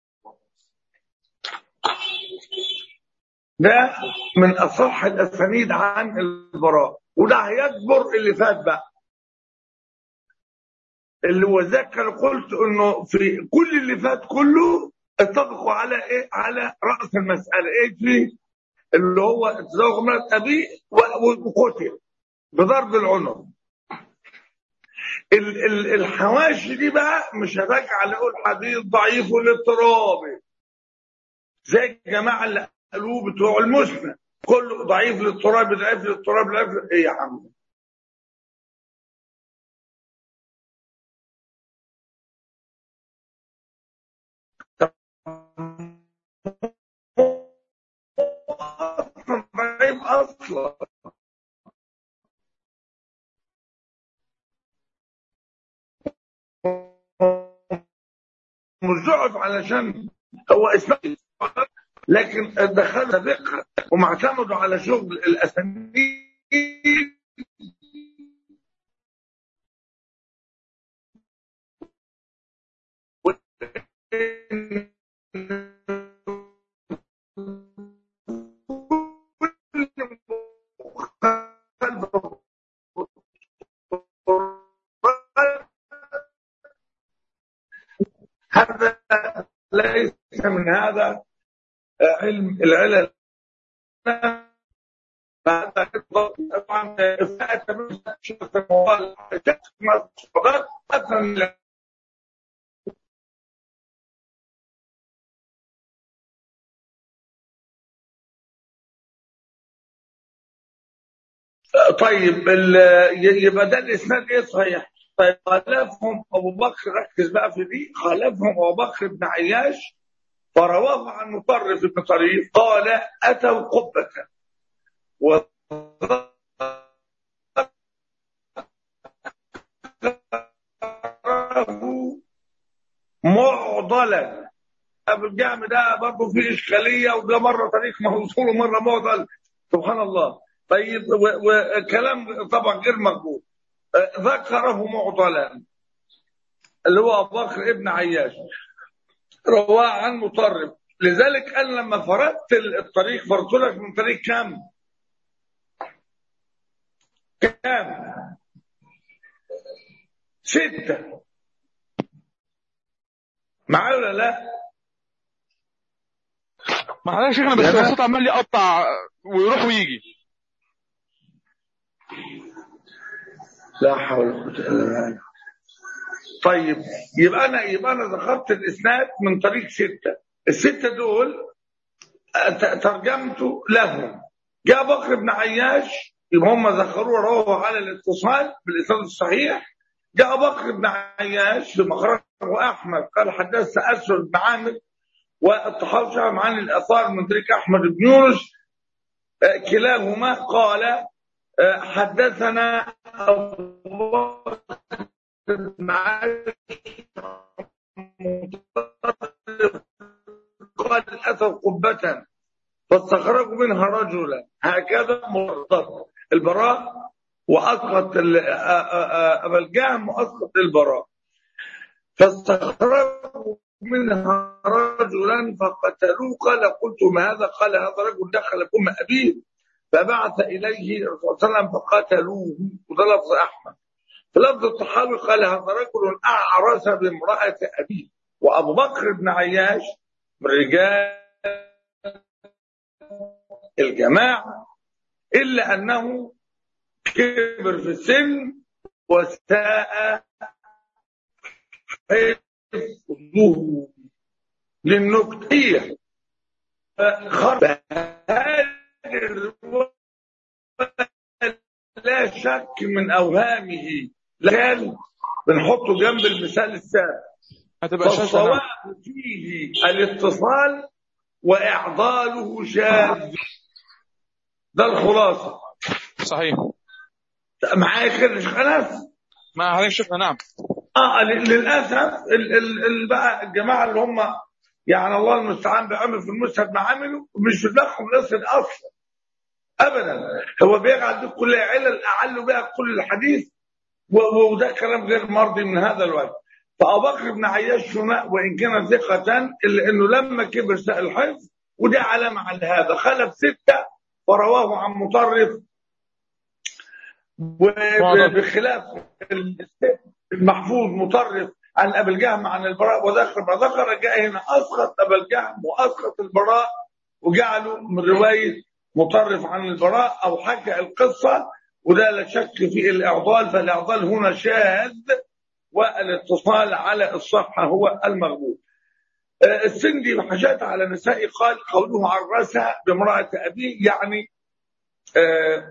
ده من اصح الاسانيد عن البراء وده هيكبر اللي فات بقى اللي هو ذكر قلت انه في كل اللي فات كله اتفقوا على ايه على راس المساله ايه في اللي هو تزوج امراه ابيه و- وقتل بضرب العنق ال- ال- الحواشي دي بقى مش هتجعل اقول حديث ضعيف الاضطرابي زي الجماعه اللي قالوه بتوع المسند كله ضعيف الاضطراب ضعيف الاضطراب ضعيف ايه يا عم اصلا ضعيف اصلا مش ضعف علشان هو اسمه لكن دخل دقة هم اعتمدوا على شغل الاسانيد هذا ليس من هذا علم العلل فهذا طبعا فات من شرط الموال مثلا طيب ال- يبقى ده الاسناد ايه صحيح طيب خالفهم ابو بكر ركز بقى في دي خالفهم ابو بكر بن عياش فرواه عن مطرف بن طريف قال اتوا قبه وذكره معضلا ابو الجعم ده برضه فيه اشكاليه وده مره طريق موصول ومره معضل سبحان الله طيب و- وكلام طبعا غير مقبول آه، ذكره معضلا اللي هو ابو بكر ابن عياش رواه عن مطرب لذلك انا لما فردت الطريق فرضت لك من طريق كام؟ كام؟ ستة معايا ولا لا؟ ما حضرتك شيخنا بس يا الصوت عمال يقطع ويروح ويجي لا حول ولا قوة إلا بالله طيب يبقى أنا يبقى أنا ذكرت الإسناد من طريق ستة الستة دول ت- ترجمت لهم جاء بكر بن عياش يبقى هم ذكروه رواه على الاتصال بالإسناد الصحيح جاء بكر بن عياش في مخرجه أحمد قال حدثنا أسود بن عامر والطحاوي شعب عن الآثار من طريق أحمد بن يونس آه، كلاهما قال آه، حدثنا أبو بكر بن عياش قال الأثر قبة فاستخرجوا منها رجلا هكذا مرتضى البراء وأسقط ال- آ- آ- آ- أبا الجهم وأسقط البراء فاستخرجوا منها رجلا فقتلوه قال قلت ما هذا قال هذا رجل دخل أم أبيه فبعث إليه الرسول صلى الله عليه وسلم فقتلوه وده لفظ أحمد في لفظ الطحاوي قال هذا رجل أعرس بامرأة أبيه وأبو بكر بن عياش من رجال الجماعة إلا أنه كبر في السن وساء حفظه للنكتية خرج هذه الرواية لا شك من أوهامه لكن بنحطه جنب المثال السابق هتبقى شاشة فالصواب نعم. فيه الاتصال وإعضاله شاذ ده الخلاصة صحيح معايا كده يا شيخ أنس ما حضرتك شيخنا نعم اه ل- للاسف ال ال ال بقى الجماعه اللي هم يعني الله المستعان بيعمل في المسند ما عملوا مش في دماغهم نصر اصلا ابدا هو بيجعل دي كلها علل اعلوا بها كل الحديث و- و- وده كلام غير مرضي من هذا الوجه فابو بكر بن عياش هنا وان كان ثقه الا انه لما كبر ساء الحفظ ودي علامه على هذا خلف سته ورواه عن مطرف وبخلاف المحفوظ مطرف عن ابي الجهم عن البراء وذكر ما ذكر جاء هنا اسقط ابا الجهم واسقط البراء وجعله من روايه مطرف عن البراء او حكى القصه وده لا شك في الإعضال فالإعضال هنا شاذ والاتصال على الصفحة هو المغبوط آه، السندي وحشات على نسائي قال قوله عرسها بامرأة أبيه يعني آه،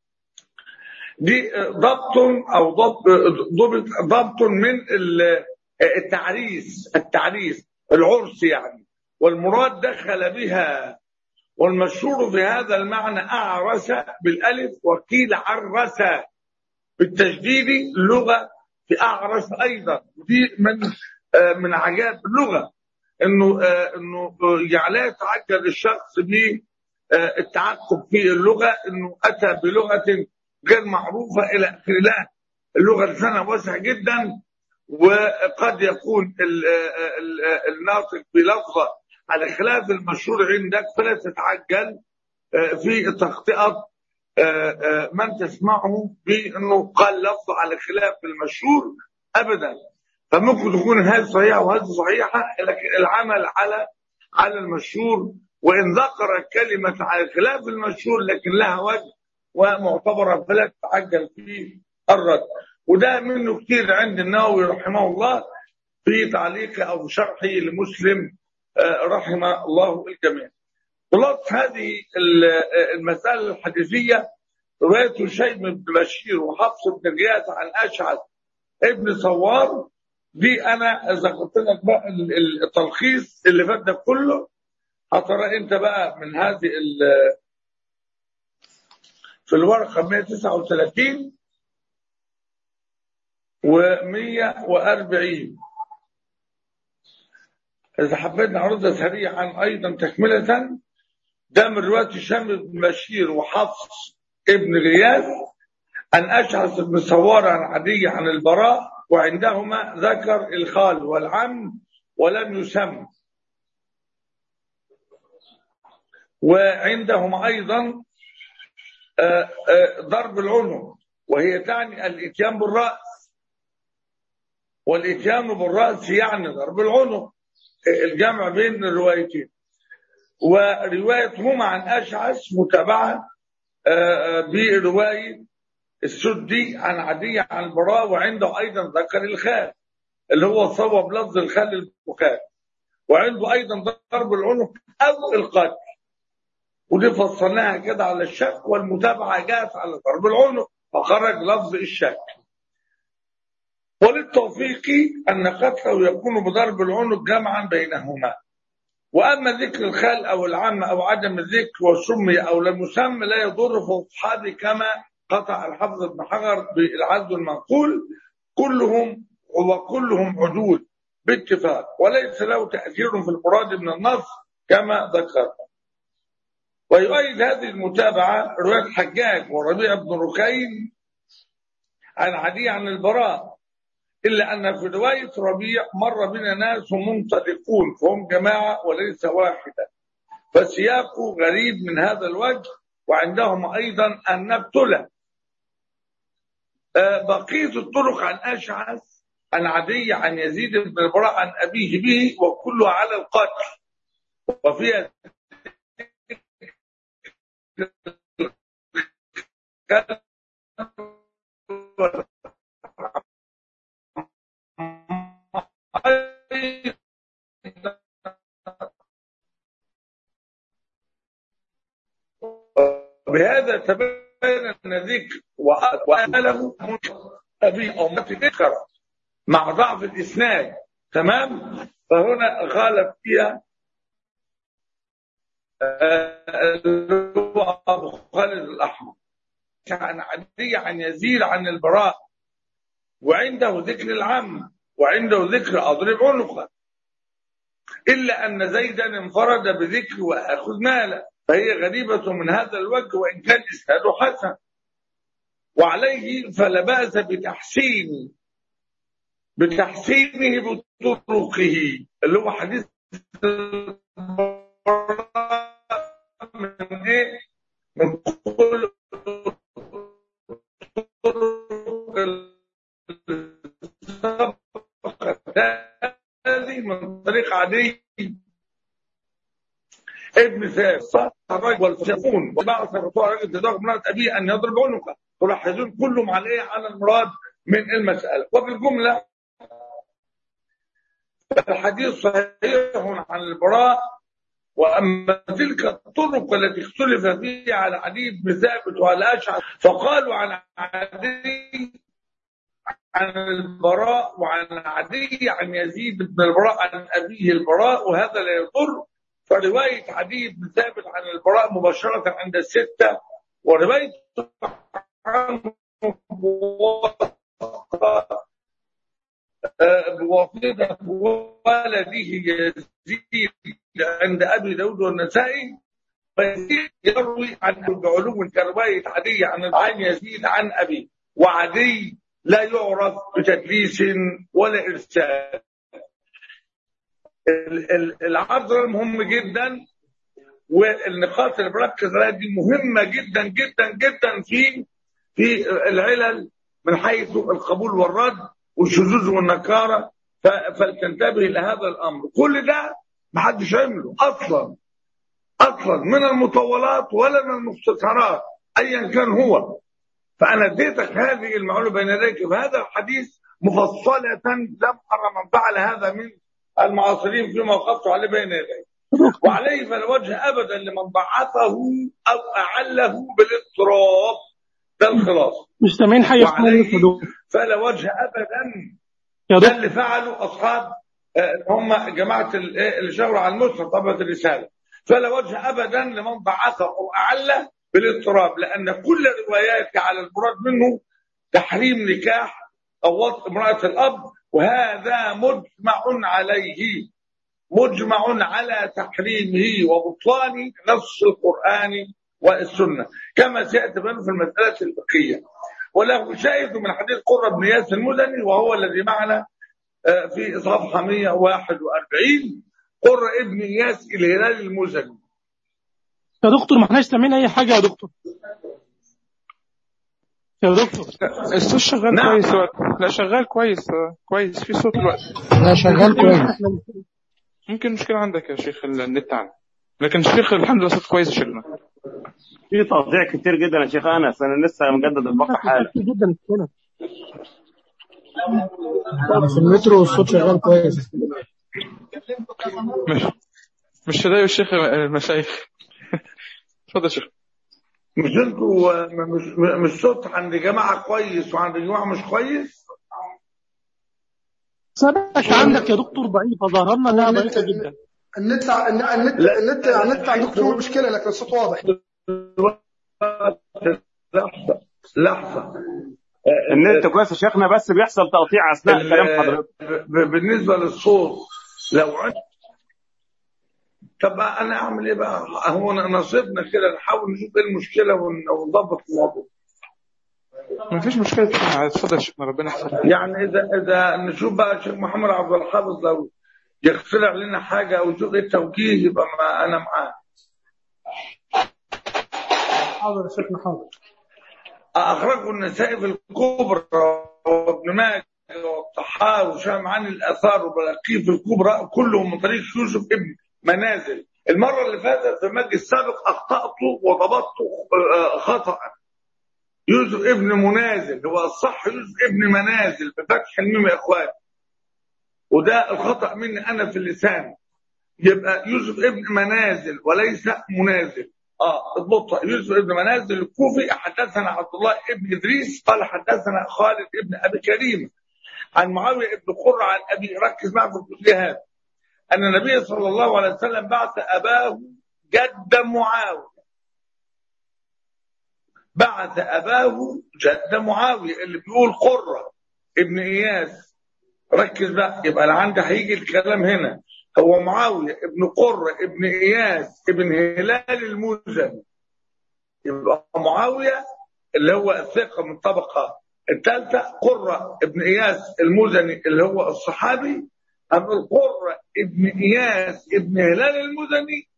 دي ضبط أو ضبط ضبط ضبط من ال- التعريس التعريس العرس يعني والمراد دخل بها والمشهور في هذا المعنى أعرس بالألف وقيل عرس بالتشديد لغة في أعرس أيضا ودي من آه، من عجائب اللغة إنه آه، إنه آه، يعني لا يتعجل الشخص بالتعقب في اللغة إنه أتى بلغة غير معروفة إلى آخره لا اللغة لسانها واسع جدا وقد يكون ال- ال- الناطق بلفظة على خلاف المشهور عندك فلا تتعجل آه، في تخطئة آه، آه، من تسمعه بأنه قال لفظ على خلاف المشهور أبدا فممكن تكون هذه صحيحة وهذه صحيحة لكن العمل على على المشهور وإن ذكر كلمة على خلاف المشهور لكن لها وجه ومعتبرة فلا تتعجل في الرد وده منه كتير عند النووي رحمه الله في تعليقه أو في شرحه لمسلم آه، رحم الله الجميع خلاص هذه ال- المسألة الحديثية رواية هشيم بن بشير وحفص بن غياث عن أشعث ابن صوار دي أنا ذكرت لك بقى ال- ال- التلخيص اللي فات ده كله هترى أنت بقى من هذه ال- في الورقة 139 و140 إذا حبيت نعرضها سريعا أيضا تكملة ده من رواية هشام بن بشير وحفص ابن غياث عن أشعث بن سوار عن عدي عن البراء وعندهما ذكر الخال والعم ولم يسم وعندهما أيضا آه، آه، ضرب العنق وهي تعني الاتيان بالرأس والاتيان بالرأس يعني ضرب العنق الجمع بين الروايتين وروايتهما عن أشعث متابعة آه، آه، برواية السدي عن عدي عن البراء وعنده أيضا ذكر الخال اللي هو صوب لفظ الخال البخاري وعنده أيضا ضرب العنق أو القتل ودي فصلناها كده على الشك والمتابعة جاءت على ضرب العنق فخرج لفظ الشك وللتوفيق أن قتله يكون بضرب العنق جمعا بينهما وأما ذكر الخال أو العم أو عدم الذكر وسمي أو لم يسمى لا يضر في أصحابه كما قطع الحافظ ابن حجر بالعزل المنقول كلهم وكلهم عدول باتفاق وليس له تأثير في المراد من النص كما ذكرنا ويؤيد هذه المتابعة رواية حجاج وربيع بن ركين عن عدي عن البراء إلا أن في رواية ربيع مر بنا ناس منطلقون فهم جماعة وليس واحدة فسياقه غريب من هذا الوجه وعندهم أيضا أن نبتلى آه، بقية الطرق عن أشعث عن عدي عن يزيد بن البراء عن أبيه به وكله على القتل وفيها بهذا تبين ان ذكر وأهله أبي أو ذكر مع ضعف الإسناد تمام فهنا غالب فيها آه، اللي هو أبو خالد الأحمر عن عدي عن يزيد عن البراء وعنده ذكر العم وعنده ذكر أضرب عنقه إلا أن زيدا انفرد بذكر وأخذ مالا فهي غريبة من هذا الوجه وإن كان إسناده حسن وعليه فلا بأس بتحسين بتحسينه بطرقه اللي هو حديث من ايه؟ من كل هذه من طريق عدي ابن ثابت الرجل والفسقون وبعث الرسول رجل تدعو امرأة أبيه أن يضرب عنقه تلاحظون كلهم على ايه على المراد من المساله وفي الجمله الحديث صحيح عن البراء واما تلك الطرق التي اختلف فيها على علي بن ثابت وعلى اشعث فقالوا عن علي عن البراء وعن عدي عن يزيد بن البراء عن ابيه البراء وهذا لا يضر فروايه عدي بن ثابت عن البراء مباشره عند السته وروايه عنه بواسطه ولده يزيد عند ابي داود والنسائي فيزيد يروي عن بعلو كروايه عدي عن عن يزيد عن ابي وعدي لا يعرف بتدليس ولا ارسال العرض مهم جدا والنقاط اللي بركز عليها دي مهمه جدا جدا جدا في في العلل من حيث القبول والرد والشذوذ والنكاره فلتنتبه لهذا الامر كل ده محدش عمله اصلا اصلا من المطولات ولا من المختصرات ايا كان هو فانا اديتك هذه المعلومه بين يديك فهذا الحديث مفصله لم ارى من فعل هذا من المعاصرين فيما وقفت عليه بين يديك وعليه فلا وجه ابدا لمن ضعفه او اعله بالاضطراب ده الخلاص مش سامعين حاجه وعليه فلا وجه ابدا يا ده دكتور اللي فعله اصحاب آه، هم جماعه ال- آه، اللي شغلوا على المسلم طبعا الرساله فلا وجه ابدا لمن ضعفه او اعله بالاضطراب لان كل الروايات على المراد منه تحريم نكاح او وطء امراه الاب وهذا مجمع عليه مجمع على تحريمه وبطلان نص القران والسنه كما سياتي بيانه في المساله الفقهيه وله شاهد من حديث قرة بن ياس المدني وهو الذي معنا آه، في صفحه 141 قرة ابن اياس الهلال المزني يا دكتور ما احناش سامعين اي حاجه يا دكتور يا دكتور الصوت شغال نعم. كويس الوقت لا شغال كويس آه، كويس في صوت الوقت لا شغال كويس ممكن مشكلة عندك يا شيخ النت عندك لكن الشيخ الحمد لله صوت كويس يا شيخنا في تقطيع كتير جدا يا شيخ انس انا لسه مجدد الباقه حالا كتير جدا هنا في المترو الصوت شغال كويس مش مش تضايقوا الشيخ المشايخ اتفضل يا شيخ مش انتوا آه، مش مش صوت عند جماعه كويس وعند جماعه مش كويس سامعك عندك يا دكتور ضعيفه ظهر لنا انها ضعيفه جدا النت ع- النت لا. النت النت عندكم فيه مشكله لكن الصوت واضح لحظه لحظه النت كويس يا شيخنا بس بيحصل تقطيع اثناء كلام حضرتك ب- بالنسبه للصوت لو عند طب بقى انا اعمل ايه بقى هو نصيبنا كده نحاول نشوف ايه المشكله ون- ونضبط الموضوع ما فيش مشكلة اتفضل يا شيخنا ربنا يحفظك يعني اذا اذا نشوف بقى الشيخ محمد عبد الحافظ لو يخترع لنا حاجه او يشوف ايه التوجيه يبقى ما انا معاه حاضر يا شيخنا حاضر أخرجه النسائي في الكبرى وابن ماجه والطحاوي وشام عن الآثار وبلاقيه في الكبرى كلهم من طريق يوسف ابن منازل المرة اللي فاتت في المجلس السابق أخطأته وضبطته آه، خطأ يوسف ابن منازل هو الصح يوسف ابن منازل بفتح الميم يا إخوان وده الخطأ مني أنا في اللسان يبقى يوسف ابن منازل وليس منازل اه اضبطها يوسف ابن منازل الكوفي حدثنا عبد الله ابن ادريس قال حدثنا خالد ابن ابي كريم عن معاويه ابن قره عن ابي ركز معي في الجزء هذا ان النبي صلى الله عليه وسلم بعث اباه جد معاويه بعث اباه جد معاويه اللي بيقول قره ابن اياس ركز بقى يبقى انا عندي هيجي الكلام هنا هو معاويه ابن قره ابن اياس ابن هلال المزني يبقى معاويه اللي هو الثقه من الطبقه الثالثه قره ابن اياس المزني اللي هو الصحابي اما القره ابن اياس ابن هلال المزني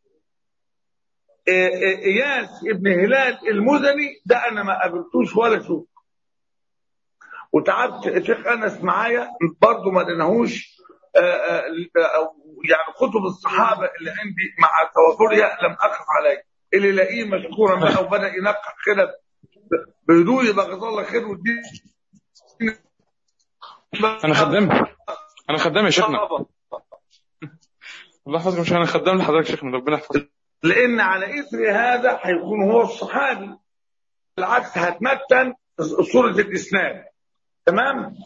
إيه- إيه- اياس ابن هلال المزني ده انا ما قابلتوش ولا شفته وتعبت الشيخ انس معايا برضه ما لقيناهوش آه، آه، آه، يعني كتب الصحابه اللي عندي مع تواترها لم اقف عليه اللي يلاقيه مشكورا بقى وبدا ينقح كده بهدوء يبقى جزاه الله خير والدين انا خدام انا خدام يا شيخنا الله يحفظك مش انا خدام لحضرتك يا شيخنا ربنا يحفظك لان على اثر هذا هيكون هو الصحابي بالعكس هتمتن صوره الاسلام تمام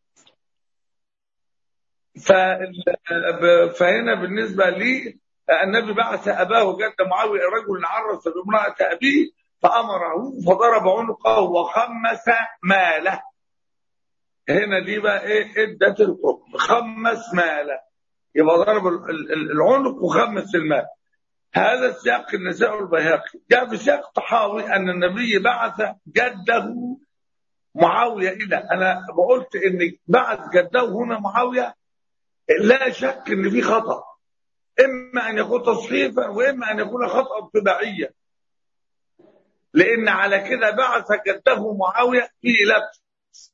فال- ب- فهنا بالنسبه لي النبي بعث اباه جد معاويه رجل عرس بامراه ابيه فامره فضرب عنقه وخمس ماله هنا دي بقى ايه ادت الحكم خمس ماله يبقى ضرب ال- ال- ال- العنق وخمس المال هذا سياق النساء البيهقي جاء في سياق طحاوي ان النبي بعث جده معاويه الى انا قلت ان بعث جده هنا معاويه لا شك ان في خطا اما ان يكون تصحيفا واما ان يكون خطا طباعيا لان على كده بعث جده معاويه في لبس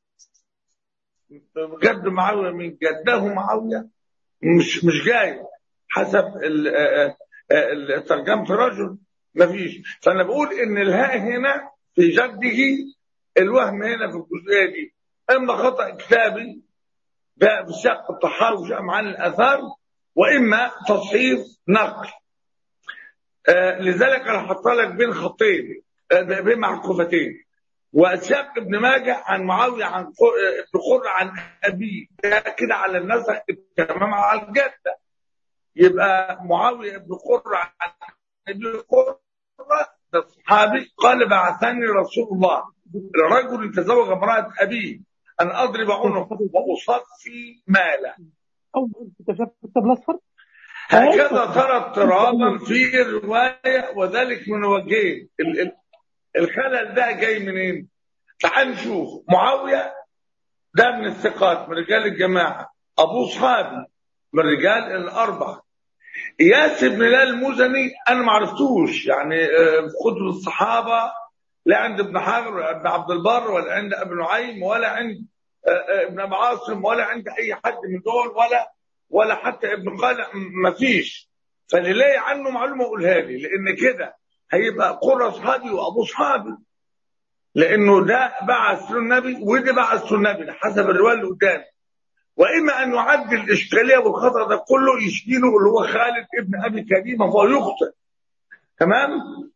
جد معاويه من جده معاويه مش مش جاي حسب ال- آه، آه، ال- ترجمه رجل مفيش فانا بقول ان الهاء هنا في جده الوهم هنا في الجزئيه دي اما خطا كتابي ده في سياق الطحاوي جاء عن الاثار واما تصحيف نقل آه لذلك انا حط لك بين خطين آه بين معكوفتين وسياق ابن ماجه عن معاويه عن ق- آه، ابن قر عن ابيه ده كده على النسق تمام على الجده يبقى معاويه ابن قر عن ابن قر ده الصحابي قال بعثني رسول الله الرجل تزوج امراه ابيه ان اضرب عنقه واصفي ماله أو أنت شايف الكتاب الأصفر؟ هكذا ترى اضطرابا في الروايه وذلك من وجهين ال- ال- الخلل ده جاي منين؟ تعال نشوف معاويه ده من الثقات من رجال الجماعه ابوه صحابي من رجال الاربعه اياس بن هلال المزني انا ما عرفتوش يعني آه، في كتب الصحابه لا عند ابن حجر ولا ابن عبد البر ولا عند ابن نعيم ولا عند آه، آه، ابن ابي عاصم ولا عند اي حد من دول ولا ولا حتى ابن قالع ما فيش فاللي لاقي عنه معلومه قولها لي لان كده هيبقى قرة اصحابي وابو اصحابي لانه ده بعث له النبي وده بعث له النبي ده حسب الروايه اللي قدامي واما ان يعدل الاشكاليه والخطا ده كله يشيله اللي هو خالد ابن ابي كريمه فهو يخطئ تمام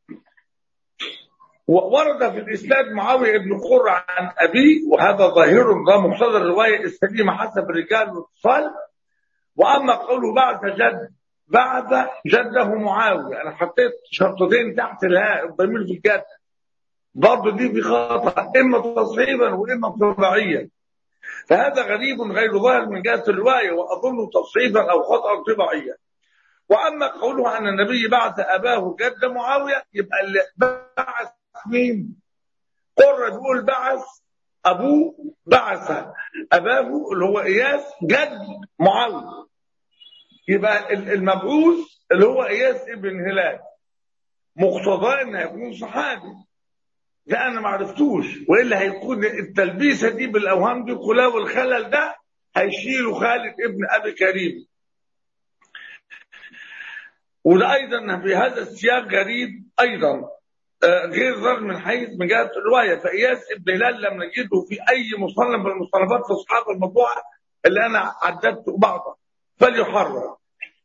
وورد في الاسناد معاويه بن قرة عن ابيه وهذا ظاهر ده مقتضى الروايه السليمه حسب الرجال والاتصال واما قوله بعث جد بعث جده معاويه انا حطيت شرطتين تحت الهاء الضمير في الجد برضه دي في خطا اما تصحيبا واما طباعيا فهذا غريب غير ظاهر من جهه الروايه واظن تصحيفا او خطا طباعيا واما قوله ان النبي بعث اباه جد معاويه يبقى اللي بعث مين؟ قرة بيقول بعث ابوه بعث اباه اللي هو اياس جد معاويه يبقى ال- المبعوث اللي هو اياس ابن هلال مقتضاه انه يكون صحابي ده انا ما عرفتوش والا هيكون التلبيسه دي بالاوهام دي كلها والخلل ده هيشيله خالد ابن ابي كريم وده ايضا في هذا السياق غريب ايضا آه، غير ظاهر من حيث من جهه الروايه فاياس ابن هلال لم نجده في اي مصنف من المصنفات في اصحاب المطبوعه اللي انا عددت بعضها فليحرر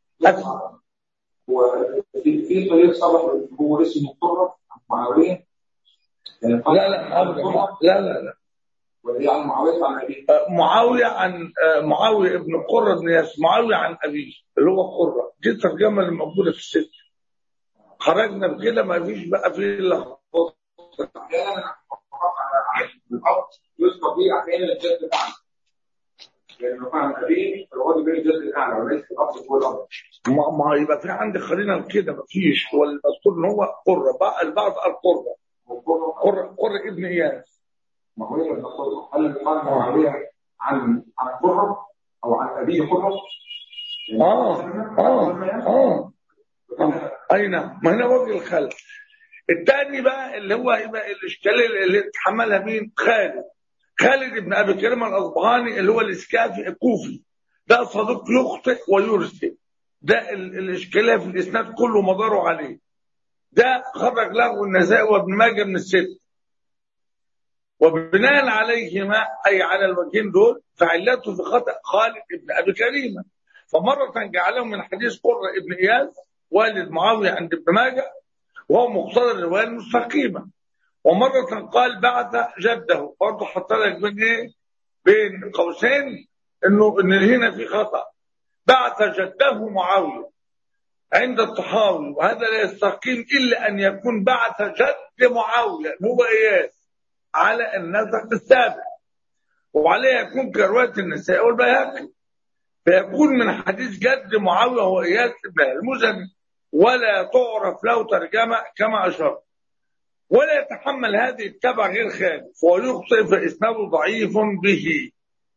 وفي في طريق صبح هو اسمه قرة معاوية يعني لا لا أبدا لا لا لا وهي عن معاوية عن أبيه آه، معاويه عن آه، معاويه ابن قره بن ياس معاويه عن ابيه اللي هو قره دي الترجمه اللي موجوده في الست خرجنا بكده ما فيش بقى في لخبطه أحيانا أنا بفكر على الأب يذكر به أحيانا الجد الأعلى يعني لو كان عن أبيه فالواد بين الجد الأعلى وليس الأب هو الأب ما ما يبقى في عندي خلينا كده ما فيش هو المذكور ان هو قره بقى البعض قال قره وقرة قره قره ابن اياس معاوية من قرة هل يقال معاوية عن عن قرة أو عن أبيه قرة؟ اه اه اه آه. اي نعم ما هنا وجه الخلق الثاني بقى اللي هو يبقى الاشكاليه اللي اتحملها مين خالد خالد بن ابي كريم الاصبهاني اللي هو الاسكافي الكوفي ده صديق يخطئ ويرسل ده ال- الاشكاليه في الاسناد كله مداره عليه ده خرج له النسائي وابن ماجه من الست وبناء عليهما أي على الوجهين دول فعلته في خطأ خالد بن أبي كريمة فمرة جعله من حديث قرة ابن إياس والد معاوية عند ابن ماجه وهو مقتضى الرواية المستقيمة ومرة قال بعث جده برضه حط لك بين ايه؟ بين قوسين انه ان هنا في خطأ بعث جده معاوية عند الطحاوي وهذا لا يستقيم الا ان يكون بعث جد معاوية اللي هو اياس على النسق السابق وعليه يكون كرواية النساء والبيهقي فيكون من حديث جد معاوية هو اياس بن المزني ولا تعرف له ترجمة كما أشرت ولا يتحمل هذه التبع غير خالف ويخطئ فإسناده ضعيف به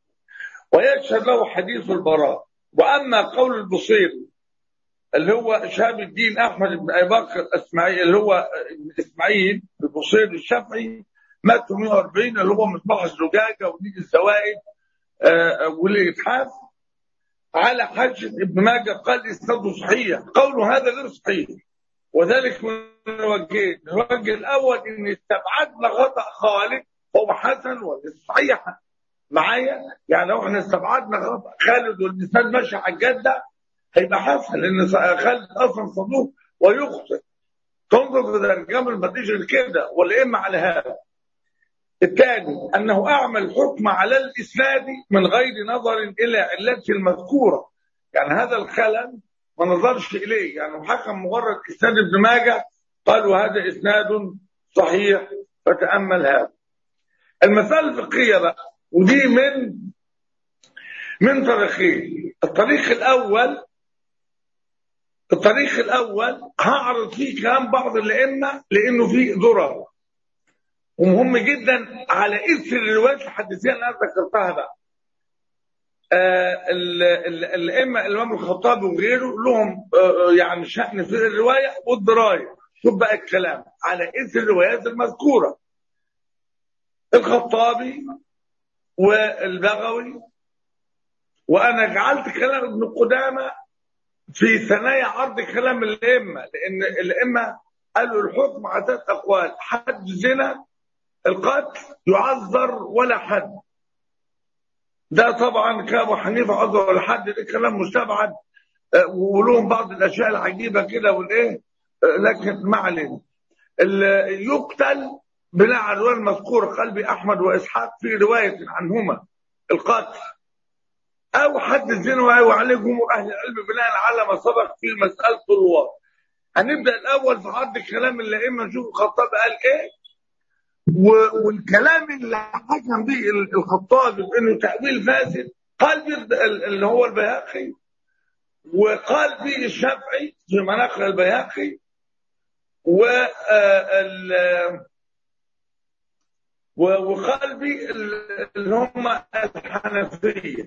ويشهد له حديث البراء وأما قول البصيري اللي هو شهاب الدين أحمد بن أبي بكر الإسماعيلي اللي هو إسماعيل البصيري الشافعي مات 140 اللي هو مصباح الزجاجة ونيجي الزوائد آه والإتحاف على حجة ابن ماجه قال إسناده صحيح قوله هذا غير صحيح وذلك من وجهين الوجه الأول إن استبعدنا خطأ خالد هو حسن ولا صحيح معايا يعني لو احنا استبعدنا خطأ خالد والإنسان ماشي على الجدة هيبقى حسن لأن خالد أصلا صدوق ويخطئ تنظر في ترجمة المديش كده ولا إما على هذا الثاني أنه أعمل الحكم على الإسناد من غير نظر إلى علته المذكورة يعني هذا الخلل ما نظرش إليه يعني حكم مجرد إسناد ابن ماجه قال وهذا إسناد صحيح فتأمل هذا المسألة الفقهية بقى ودي من من طريقين الطريق الأول الطريق الأول هعرض فيه كلام بعض الأئمة لأنه فيه ضرر ومهم جدا على اثر الروايات الحديثيه اللي انا ذكرتها بقى. آه الائمه الامام الخطابي وغيره لهم آه يعني شان في الروايه والدرايه. شوف بقى الكلام على اثر الروايات المذكوره. الخطابي والبغوي وانا جعلت كلام ابن قدامه في ثنايا عرض كلام الائمه لان الائمه قالوا الحكم على ثلاث اقوال حد زنا القتل يعذر ولا حد ده طبعا كابو حنيفه عذر ولا حد ده كلام مستبعد ولهم بعض الاشياء العجيبه كده والايه لكن ما علينا يقتل بناء على الروايه المذكوره قلبي احمد واسحاق في روايه عنهما القتل او حد الزنا وعليه جمهور اهل العلم بناء على ما سبق في مساله الرواة هنبدا الاول في عرض الكلام اللي اما نشوف الخطاب قال ايه والكلام اللي حكم به الخطابي بانه تاويل فاسد قال به اللي هو البيهقي وقال به الشافعي في مناقل البيهقي و وقال به اللي هم الحنفيه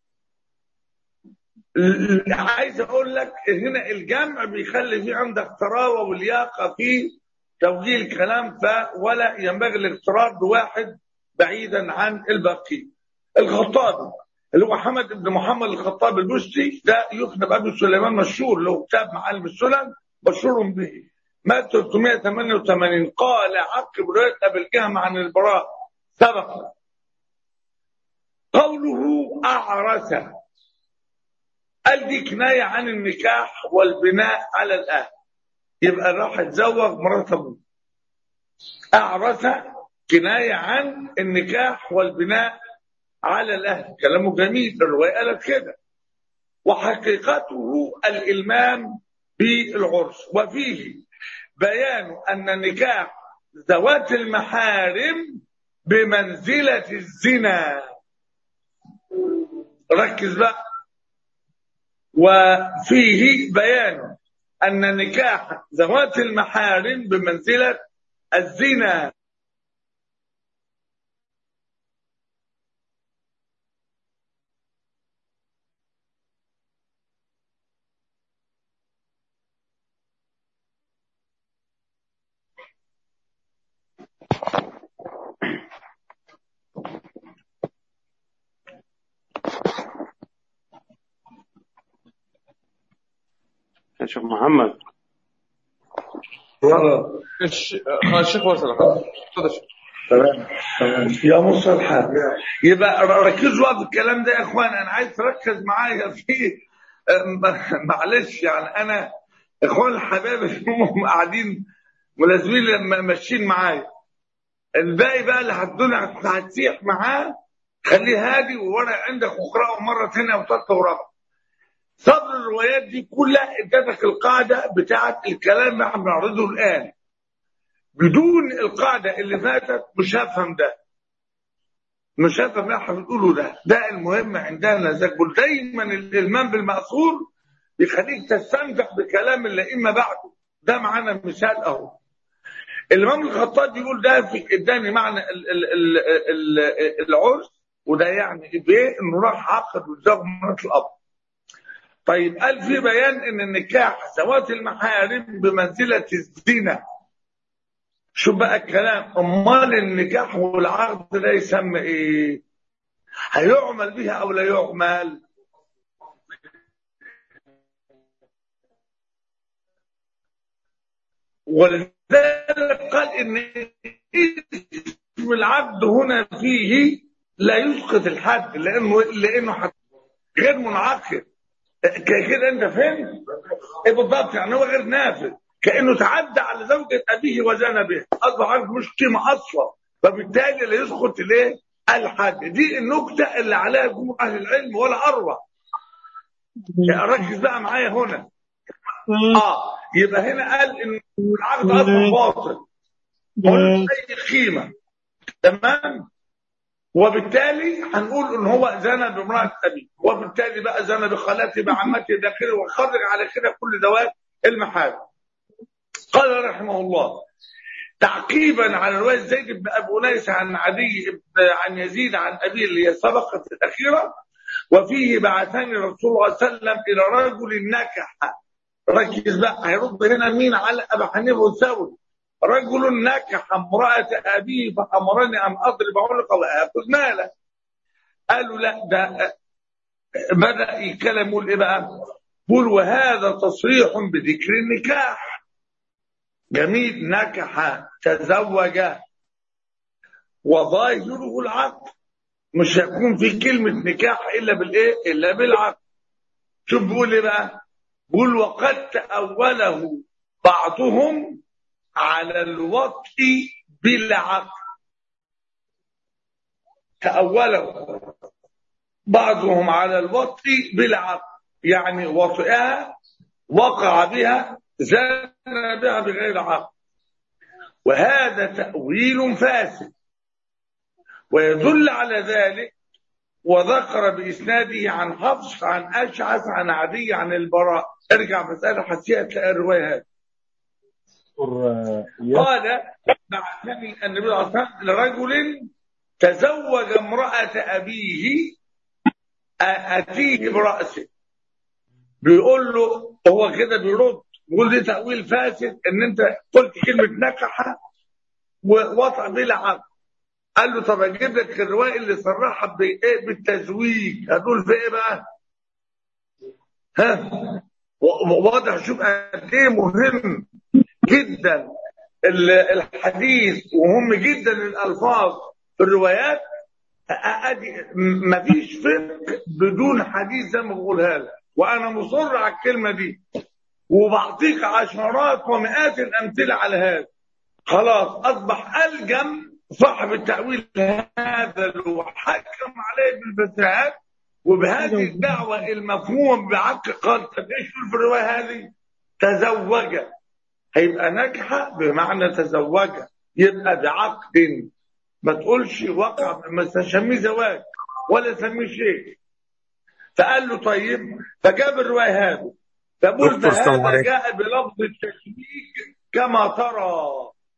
عايز اقول لك هنا الجمع بيخلي في عندك تراوه والياقه في توجيه الكلام ف ولا ينبغي الاغترار بواحد بعيدا عن الباقي الخطابي اللي هو حمد بن محمد الخطاب البستي ده يكنى ابي سليمان مشهور له كتاب معالم السنن مشهور به مات 388 قال عقب روايه ابي الجهم عن البراء سبق قوله اعرس قال دي كنايه عن النكاح والبناء على الاهل يبقى راح اتزوج مرات ابوه اعرس كنايه عن النكاح والبناء على الاهل كلامه جميل الروايه قالت كده وحقيقته الالمام بالعرس وفيه بيان ان نكاح ذوات المحارم بمنزله الزنا ركز بقى وفيه بيان أن نكاح ذوات المحارم بمنزلة الزنا يا شيخ محمد الش- آه، الشيخ وصل اتفضل يا شيخ. تمام تمام يا مصطفى يبقى ركزوا بقى في الكلام ده يا اخوان انا عايز تركز معايا فيه أم- معلش يعني انا اخوان الحبايب اللي هم قاعدين ملازمين لما ماشيين معايا الباقي بقى اللي هتدون هتسيح معاه خليه هادي وورق عندك واقراه مره ثانيه وثالثه ورابعه صبر الروايات دي كلها ادتك القاعده بتاعت الكلام اللي احنا بنعرضه الان بدون القاعده اللي فاتت مش هفهم ده مش هفهم اللي احنا بنقوله ده ده المهم عندنا زي بقول دايما الالمام بالماثور بيخليك تستمتع بكلام الائمه بعده ده معانا مثال اهو الامام الخطاب يقول ده في اداني معنى ال- ال- ال- ال- العرس وده يعني بايه انه راح عقد وزوج مرات الاب طيب قال في بيان ان النكاح ذوات المحارم بمنزله الزنا شو بقى الكلام امال النكاح والعقد ده يسمى ايه هيعمل بها او لا يعمل ولذلك قال ان اسم العبد هنا فيه لا يسقط الحد لانه لانه حد غير منعقد ك- كده انت فهمت؟ ايه بالضبط يعني هو غير نافذ كانه تعدى على زوجة ابيه وزنى بها اصبح عارف مش قيمه اصلا فبالتالي لا يسقط الايه؟ الحد دي النكته اللي عليها جمهور اهل العلم ولا اروع ركز بقى معايا هنا اه يبقى هنا قال ان العقد اصلا باطل ملوش اي قيمه تمام وبالتالي هنقول ان هو زنى بامراه ابيه وبالتالي بقى زنى بخالته بعمته داخله وخرج على كده كل ذوات المحارم قال رحمه الله تعقيبا على روايه زيد بن ابي انيس عن عدي بن عن يزيد عن ابيه اللي هي سبقت الاخيره وفيه بعثني رسول الله صلى الله عليه وسلم الى رجل نكح ركز بقى هيرد هنا مين على ابا حنيفه والثوري رجل نكح امراه ابيه فامرني ان اضرب عنقه واخذ ماله قالوا لا ده بدا يتكلم يقول ايه بقى؟ يقول وهذا تصريح بذكر النكاح جميل نكح تزوج وظاهره العقد مش هيكون في كلمة نكاح إلا بالإيه؟ إلا بالعقد شوف بيقول إيه بقى؟ بيقول وقد تأوله بعضهم على الوطء بالعقد تأوله بعضهم على الوطء بالعقد يعني وطئها وقع بها زان بها بغير عقد وهذا تأويل فاسد ويدل على ذلك وذكر بإسناده عن حفص عن أشعث عن عدي عن البراء ارجع مسألة حسيئة تلاقي الرواية هذه قال بعثني النبي صلى الله عليه وسلم لرجل تزوج امرأة أبيه أتيه برأسه بيقول له هو كده بيرد بيقول دي تأويل فاسد ان انت قلت كلمة نكحة ووضع بلا عقد قال له طب اجيب لك الرواية اللي صرحها بايه بالتزويج هتقول في ايه بقى ها و- واضح شوف قد ايه مهم جدا ال- الحديث ومهم جدا الالفاظ في الروايات أ- ادي م- مفيش فرق بدون حديث زي ما بقولها لك وانا مصر على الكلمه دي وبعطيك عشرات ومئات الامثله على هذا خلاص اصبح الجم صاحب التاويل هذا اللي حكم عليه بالفساد وبهذه الدعوه المفهومه بعق قال طب ايش في الروايه هذه؟ تزوج هيبقى ناجحه بمعنى تزوج يبقى بعقد ما تقولش وقع ما تسميه زواج ولا تسميه شيء فقال له طيب فجاب الروايه هذه فقول دكتور السلام هذا عليكم. جاء بلفظ التشبيك كما ترى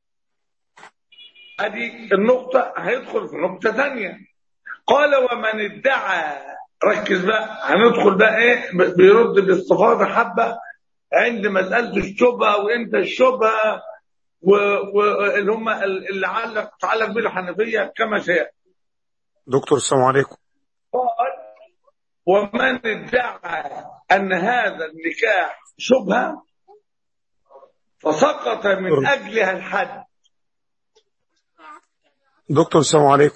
ادي النقطة هيدخل في نقطة ثانية قال ومن ادعى ركز بقى هندخل بقى ايه ب- بيرد باستفاضة حبة عند مسألة الشبهة وامتى الشبهة واللي هم اللي علق تعلق به الحنفية كما سيأتي دكتور السلام عليكم قال ومن ادعى ان هذا النكاح شبهه فسقط من اجلها الحد دكتور السلام عليكم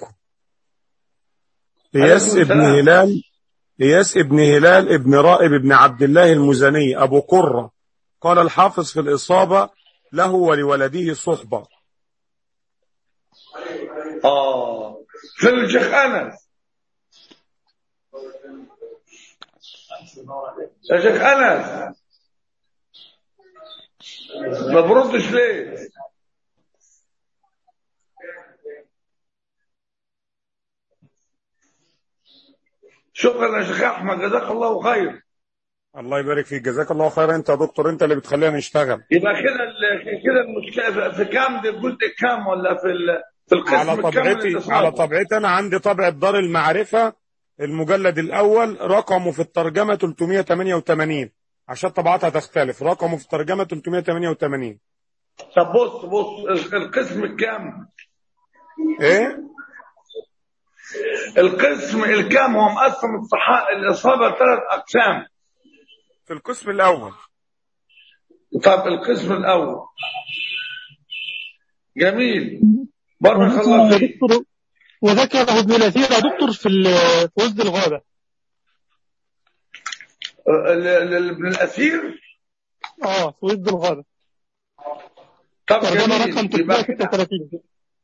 إياس عليكم ابن السلام. هلال إياس ابن هلال ابن رائب ابن عبد الله المزني أبو قرة قال الحافظ في الإصابة له ولولده صحبة اه في الشيخ انس يا شيخ انس ما بردش ليه شكرا يا شيخ احمد جزاك الله خير الله يبارك فيك جزاك الله خيرا أنت يا دكتور أنت اللي بتخلينا نشتغل يبقى كده ال- كده المشكله في كام ده الجزء كام ولا في ال- في القسم على الكام من طبيعتي الإصابة؟ على طبيعتي أنا عندي طبعة دار المعرفة المجلد الأول رقمه في الترجمة 388 عشان طبعاتها تختلف رقمه في الترجمة 388 طب بص بص القسم الكام إيه؟ القسم الكام هو مقسم الصحاء الإصابة ثلاث أقسام في القسم الأول طب القسم الأول جميل بارك الله يا فيك دكتور وذكره ابن الاثير يا دكتور في ال- في وسط الغابه ال- ال- ال- ابن الأثير اه في وسط الغابه طب ترجمه رقم جميل يبقى كده 336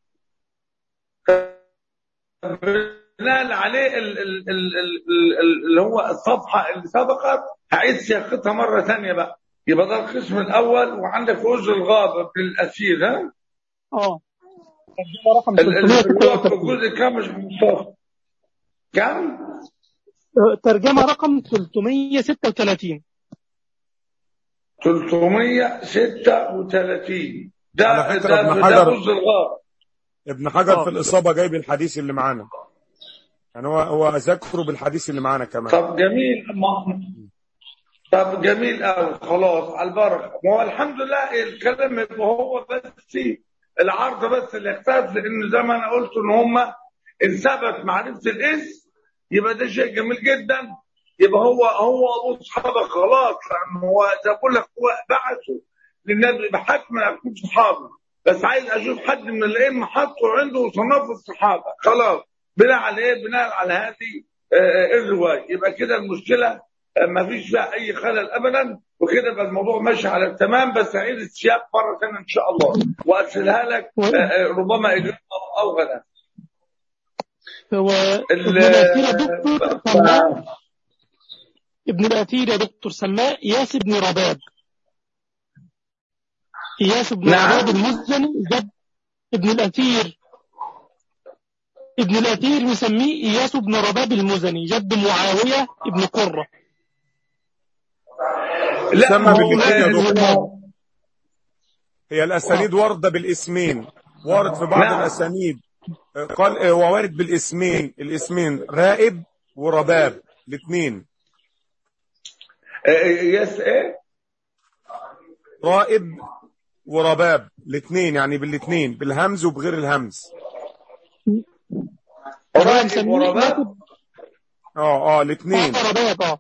بناء عليه ال- ال- ال- ال- ال- اللي هو الصفحة اللي سبقت هعيد سياقتها مرة ثانية بقى يبقى ده القسم الأول وعندك في وجه الغابة ابن الأثير ها اه ترجمه رقم ال- ال- الوقت 336 الجزء كام مش مصطفى كم؟ آه، ترجمه رقم 336 336 ده على فكرة ده ابن ده حجر- وجه الغابة ابن حجر آه. في الإصابة جايب الحديث اللي معانا يعني هو هو ذكره بالحديث اللي معانا كمان طب جميل ما طب جميل قوي خلاص على البركه ما هو الحمد لله الكلام يبقى هو بس العرض بس اللي اختلف لان زي ما انا قلت ان هم ان ثبت معرفه الاسم يبقى ده شيء جميل جدا يبقى هو هو ابو صحابه خلاص لان هو زي ما بقول لك هو بعثه للنبي بحتما اكون صحابه بس عايز اشوف حد من الائمه حطه عنده وصنف الصحابه خلاص بناء على ايه؟ بناء على هذه آه، الروايه يبقى كده المشكله ما فيش فيها اي خلل ابدا وكده يبقى الموضوع ماشي على التمام بس هعيد السياق مره ثانيه ان شاء الله وارسلها لك آه، آه، ربما اجابه او او غدا هو ال- ابن الاثير يا دكتور سماه ابن الاثير يا دكتور سماه اياس بن رباب اياس بن نعم. رباب المزني جد ابن الاثير ابن الاثير مسميه اياس بن رباب المزني جد معاويه ابن قره لا سمى ما هو بالاثنين يا ما دكتور. هو- هي الأسانيد واردة بالاسمين وارد في بعض نعم. الأسانيد آه، قال آه، هو وارد بالاسمين الاسمين رائب ورباب الاثنين آه، يس ايه رائب ورباب الاثنين يعني بالاثنين بالهمز وبغير الهمز هو رائب مسميه ورباب إياس اه اه الاثنين بن رباب اه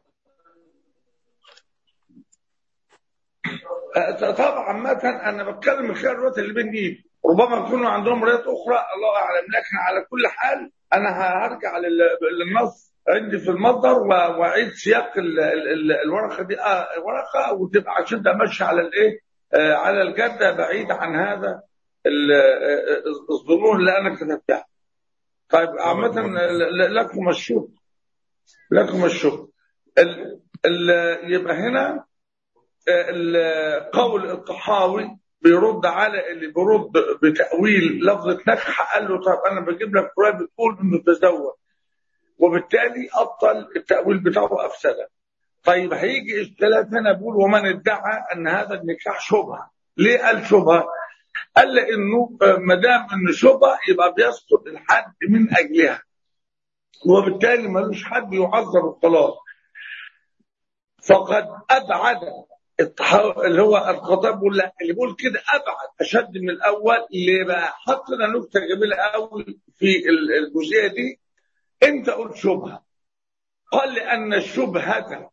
آه، طبعا عامة انا بتكلم من خلال الروايات اللي بين ايدي ربما يكونوا عندهم روايات اخرى الله اعلم لكن على كل حال انا هرجع لل- للنص عندي في المصدر و- واعيد سياق ال- ال- ال- الورقه دي آه، ورقه وتبقى عشان ده ماشي على الايه آه، على الجده بعيد عن هذا ال- آه، الظنون اللي انا كتبتها طيب عامة ل- ل- لكم الشكر لكم الشكر ال- ال- يبقى هنا ال- قول الطحاوي بيرد على اللي بيرد بتأويل لفظة نكحة قال له طب أنا بجيب لك رواية بتقول إنه تزوج وبالتالي أبطل التأويل بتاعه أفسده طيب هيجي اختلاف هنا بيقول ومن ادعى أن هذا النكاح شبهة ليه قال شبهة؟ قال لأنه ما دام إنه شبهة يبقى بيسقط الحد من أجلها وبالتالي ملوش حد يعذر وخلاص فقد أبعد التح- اللي هو الخطاب بيقول لا اللي بيقول كده ابعد اشد من الاول اللي بقى حط لنا نكته جميله قوي في ال- الجزئيه دي انت قلت شبهه قال لان الشبهه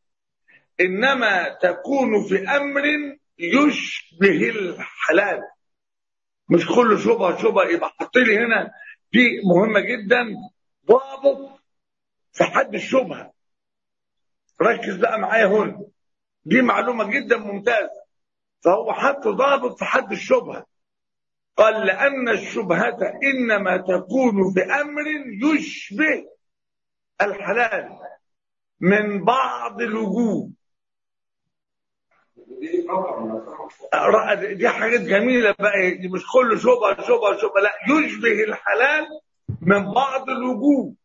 انما تكون في امر يشبه الحلال مش كل شبهه شبهه يبقى حط لي هنا دي مهمه جدا ضابط في حد الشبهه ركز بقى معايا هنا دي معلومه جدا ممتازه فهو حط ضابط في حد الشبهه قال لان الشبهه انما تكون في امر يشبه الحلال من بعض الوجوه دي حاجات جميلة بقى دي مش كل شبهة شبهة شبهة لا يشبه الحلال من بعض الوجوه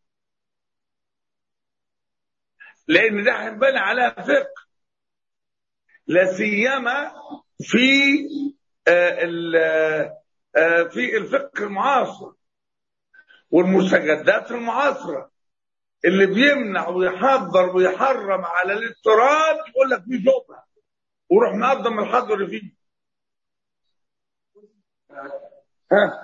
لأن ده هينبني على فقه لا سيما في آه، ال- آه، في الفقه المعاصر والمستجدات المعاصرة اللي بيمنع ويحضر ويحرم على الاضطراب يقول لك في شبهه وروح مقدم الحظر فيه ها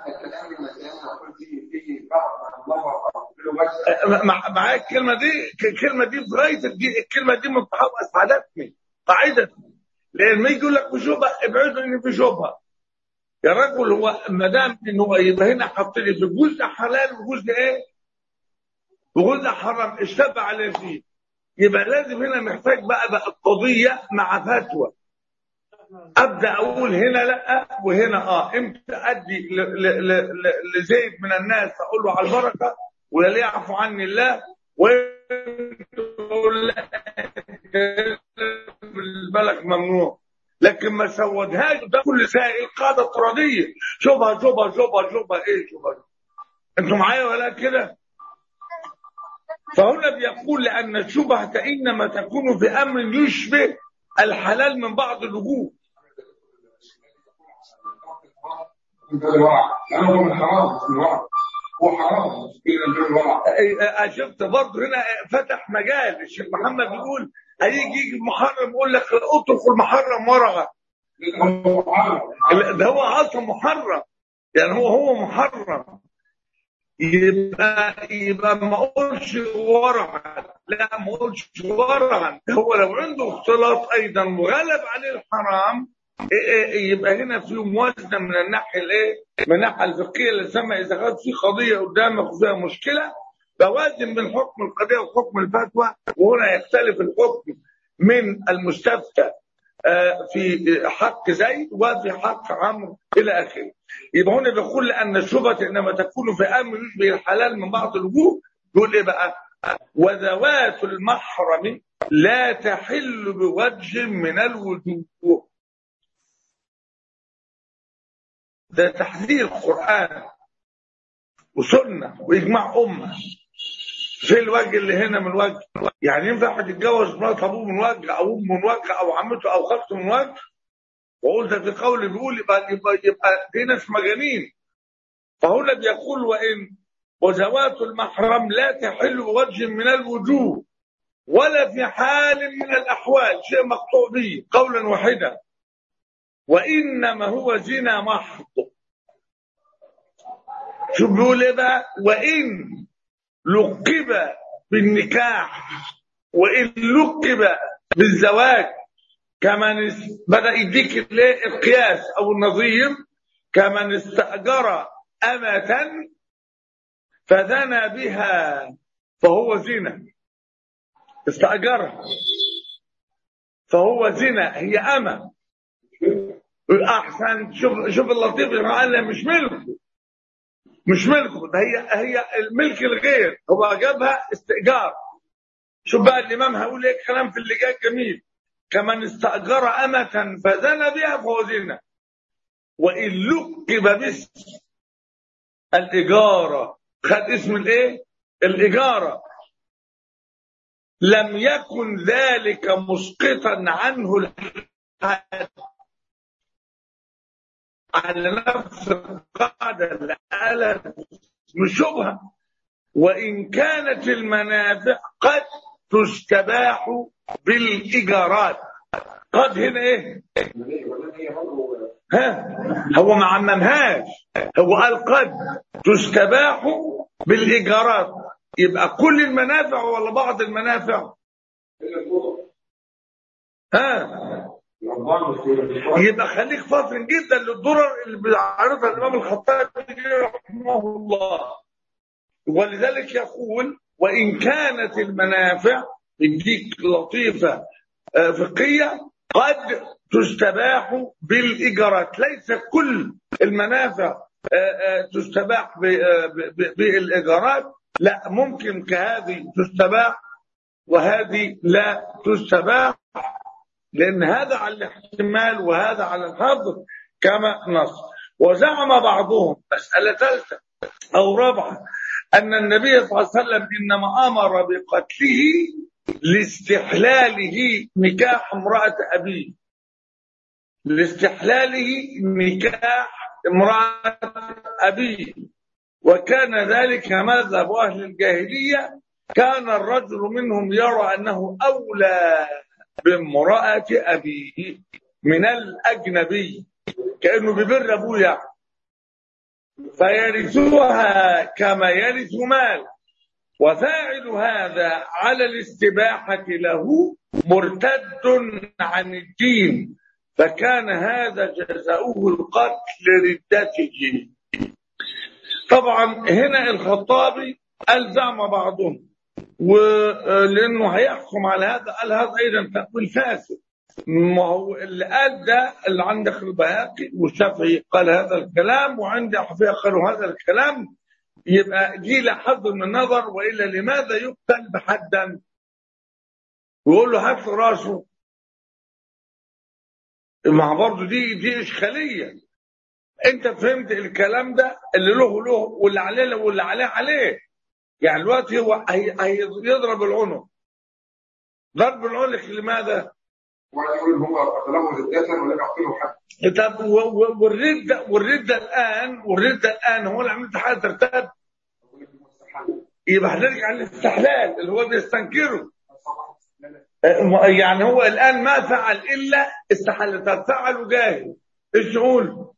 مع مع الكلمه دي الكلمه دي في غايه الج- الكلمه دي مستحب اسعدتني قاعدتني لان ما يجي يقول لك في شبهه ابعدوا ان في شبهه يا رجل هو ما دام انه يبقى هنا حط لي في جزء حلال وجزء ايه؟ وجزء حرام اشتبه عليه فيه يبقى لازم هنا محتاج بقى بقى القضيه مع فتوى ابدا اقول هنا لا وهنا اه امتى ادي ل- ل- ل- ل- لزيد من الناس اقول له على البركه ولا ليعفو عني الله ويقول لا بالبلد ممنوع لكن ما سودهاش ده كل سائل قاعده افتراضيه شبهه شبهه شبهه شبهه ايه شبهه انتوا معايا ولا كده؟ فهنا بيقول لأن الشبهة إنما تكون في أمر يشبه الحلال من بعض الوجوه ده الورع لانه هو من حرام بس من ورع هو حرام مش كده من الورع أي- شفت برضه هنا فتح مجال الشيخ محمد بيقول هيجي يجي محرم يقول لك اترك المحرم ورقة هو حرام لا، ده هو أصلا محرم يعني هو هو محرم يبقى يبقى ما اقولش ورعا لا ما اقولش ورعا هو لو عنده اختلاط ايضا وغلب عليه الحرام إيه إيه يبقى هنا في موازنه من الناحيه الايه؟ من الناحيه الفقهيه اللي سمى اذا كانت في قضيه قدامك وفيها مشكله بوازن بين حكم القضيه وحكم الفتوى وهنا يختلف الحكم من المستفتى آه، في حق زيد وفي حق عمرو الى اخره. يبقى هنا بيقول لان الشبهه انما تكون في امر يشبه الحلال من بعض الوجوه يقول ايه بقى؟ وذوات المحرم لا تحل بوجه من الوجوه. ده تحذير قران وسنه واجماع امه. في الوجه اللي هنا من وجه يعني ينفع واحد يتجوز مرات ابوه من وجه او امه من وجه او عمته او خالته من وجه وقلت في قول بيقول يبقى يبقى, يبقى في ناس مجانين فهنا بيقول وان وزوات المحرم لا تحل بوجه من الوجوه ولا في حال من الاحوال شيء مقطوع به قولا واحدا وانما هو زنا محض شو بيقول ايه بقى وان لقب بالنكاح وان لقب بالزواج كمن اس- بدا يديك الايه القياس او النظير كمن استاجر امه فزنى بها فهو زنا استاجرها فهو زنا هي امه احسن شوف شوف اللطيف اللي قال لها مش ملكه مش ملكه ده هي هي الملك الغير هو جابها استئجار شوف بقى الامام هيقول ايه كلام في اللي جاي جميل كمن استاجر امه فزنى بها فهو زنا وان لقب باسم الاجاره خد اسم الايه الاجاره لم يكن ذلك مسقطا عنه الحد على نفس القاعده اللي قالت مش شبهه وان كانت المنافع قد تستباح بالايجارات قد هنا ايه ها هو ما عممهاش هو قال قد تستباح بالايجارات يبقى كل المنافع ولا بعض المنافع ها يبقى خليك فاطن جدا للضرر اللي بيعرضها الامام الخطابي رحمه الله ولذلك يقول وان كانت المنافع يديك لطيفه آه، فقهيه قد تستباح بالايجارات ليس كل المنافع آه، آه، تستباح ب- آه، ب- ب- بالايجارات لا ممكن كهذه تستباح وهذه لا تستباح لأن هذا على الاحتمال وهذا على الحظر كما نص وزعم بعضهم مسألة ثالثة أو رابعة أن النبي صلى الله عليه وسلم إنما أمر بقتله لاستحلاله نكاح امرأة أبيه لاستحلاله نكاح امرأة أبيه وكان ذلك مذهب أهل الجاهلية كان الرجل منهم يرى أنه أولى بامرأة أبيه من الأجنبي كأنه ببر أبوه يعني فيرثوها كما يرث مال وفاعل هذا على الاستباحة له مرتد عن الدين فكان هذا جزاؤه القتل لردته طبعا هنا الخطابي ألزم بعضهم ولانه هيحكم على هذا قال هذا ايضا تاويل فاسد ما هو اللي قال ده اللي عندك البياقي والشافعي قال هذا الكلام وعندي حفيه قالوا هذا الكلام يبقى دي لا حظ من النظر والا لماذا يقتل بحدا ويقول له هات له راسه مع برضه دي دي اشكاليه انت فهمت الكلام ده اللي له له واللي عليه له واللي عليه عليه يعني دلوقتي هو هي- هيضرب العنق ضرب العنق لماذا؟ ولا يقول ان هو قتله ردة ولم يقتله حد طب و- و- والردة والردة الآن والردة الآن هو اللي عملت حالة ارتد يبقى هنرجع للاستحلال اللي هو بيستنكره آه، يعني هو الآن ما فعل إلا استحل طب فعل وجاهل ايش نقول؟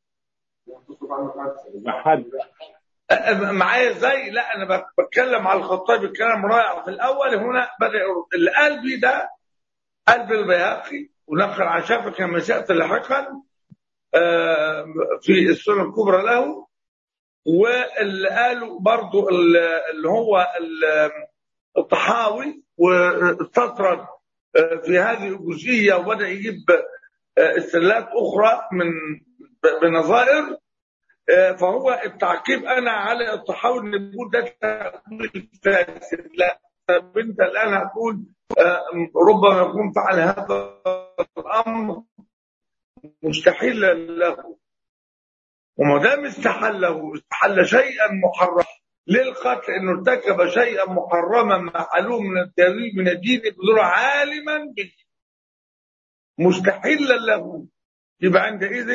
حد آه، معايا ازاي؟ لا انا بك- بتكلم على الخطابي الكلام رائع في الاول هنا بدا يرد اللي قال بيه ده قلب البيهقي ونقل عن شافعي كما شاءت لاحقا آه، في السنه الكبرى له واللي قالوا برضو ال- اللي هو ال- الطحاوي واستطرد آه، في هذه الجزئيه وبدا يجيب آه، استدلالات اخرى من ب- بنظائر آه، فهو التعقيب انا على التحول اللي بيقول ده تأويل فاسد لا طب انت الان هتقول آه، ربما يكون فعل هذا الامر مستحيلا له وما دام استحله استحل شيئا محرما للقتل انه ارتكب شيئا محرما معلوم من الدليل من الدين يقدر عالما به مستحيلا له يبقى عندئذ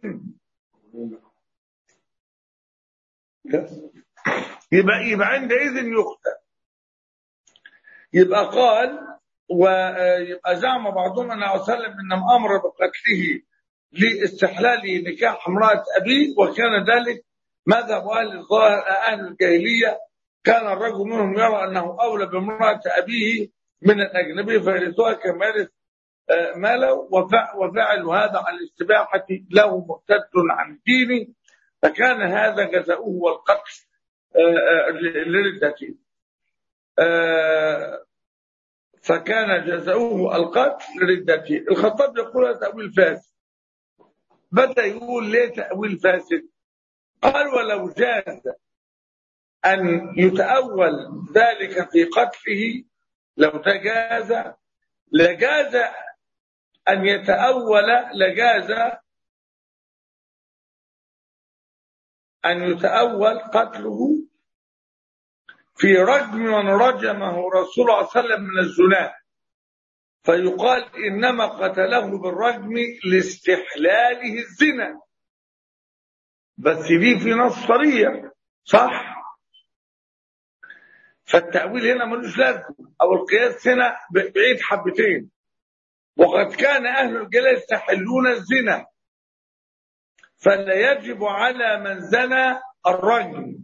يبقى يبقى عندئذ يقتل يبقى قال ويبقى زعم بعضهم ان وسلم انما امر بقتله لاستحلال نكاح امراه ابيه وكان ذلك مذهب اهل الظاهر اهل الجاهليه كان الرجل منهم يرى انه اولى بامراه ابيه من الاجنبي فيرثها كما يرث آه، ماله وفع- وفعل هذا على الاستباحه له مرتد عن دينه فكان هذا جزاؤه والقتل آه، آه، لردته آه، فكان جزاؤه القتل لردته الخطاب يقول هذا تأويل فاسد بدأ يقول ليه تأويل فاسد قال ولو جاز أن يتأول ذلك في قتله لو تجاز لجاز أن يتأول لجاز أن يتأول قتله في رجم من رجمه رسول الله صلى الله عليه وسلم من الزنا فيقال إنما قتله بالرجم لاستحلاله الزنا بس دي في نص صريح صح فالتأويل هنا ملوش لازمة أو القياس هنا بعيد حبتين وقد كان أهل الجلال يستحلون الزنا فلا يجب على من زنى الرجم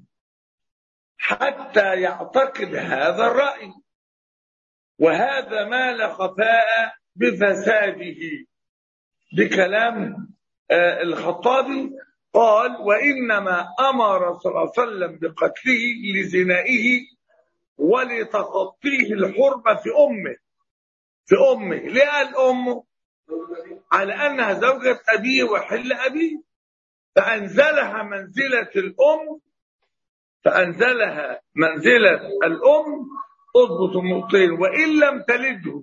حتى يعتقد هذا الرأي وهذا ما لا خفاء بفساده بكلام آه، الخطابي قال وإنما أمر صلى الله عليه وسلم بقتله لزنائه ولتخطيه الحرمة في أمه في أمه ليه قال أمه على أنها زوجة أبيه وحل أبيه فأنزلها منزلة الأم فأنزلها منزلة الأم اضبط النقطتين وإن لم تلده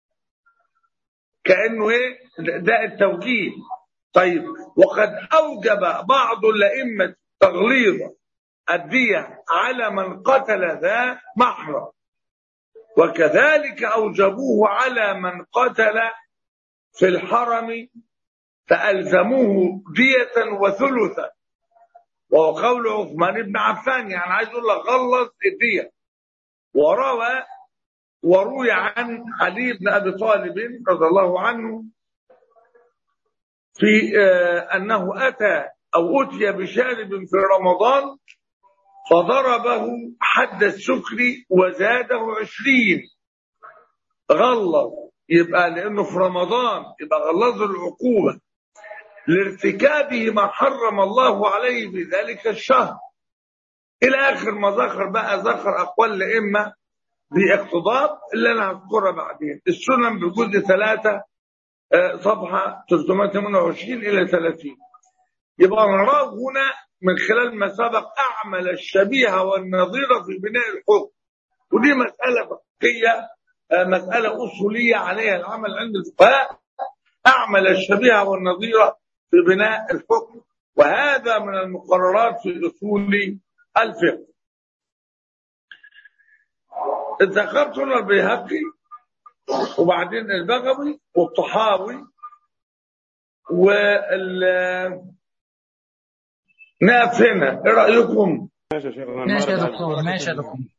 كأنه إيه ده- ده التوجيه طيب وقد أوجب بعض الأئمة تغليظ الدية على من قتل ذا محرم وكذلك أوجبوه على من قتل في الحرم فألزموه دية وثلثا وهو قول عثمان بن عفان يعني عايز يقول لك غلظ الدية وروى وروي عن علي بن أبي طالب رضي الله عنه في آه، أنه أتى أو أتي بشارب في رمضان فضربه حد السكر وزاده عشرين غلظ يبقى لأنه في رمضان يبقى غلظ العقوبة لارتكابه ما حرم الله عليه في ذلك الشهر إلى آخر ما ذكر بقى ذكر أقوال الأئمة باقتضاب اللي أنا هذكرها بعدين السنن بجزء ثلاثة آه، صفحة 328 إلى 30 يبقى نراه هنا من خلال ما سبق أعمل الشبيه والنظير في بناء الحكم ودي مسألة فقهية آه، مسألة أصولية عليها العمل عند الفقهاء أعمل الشبيه والنظير في بناء الحكم وهذا من المقررات في أصول الفقه ذكرت هنا البيهقي وبعدين البغوي والطحاوي وال نقف هنا ايه رايكم ماشي يا شيخ ماشي يا دكتور ماشي يا دكتور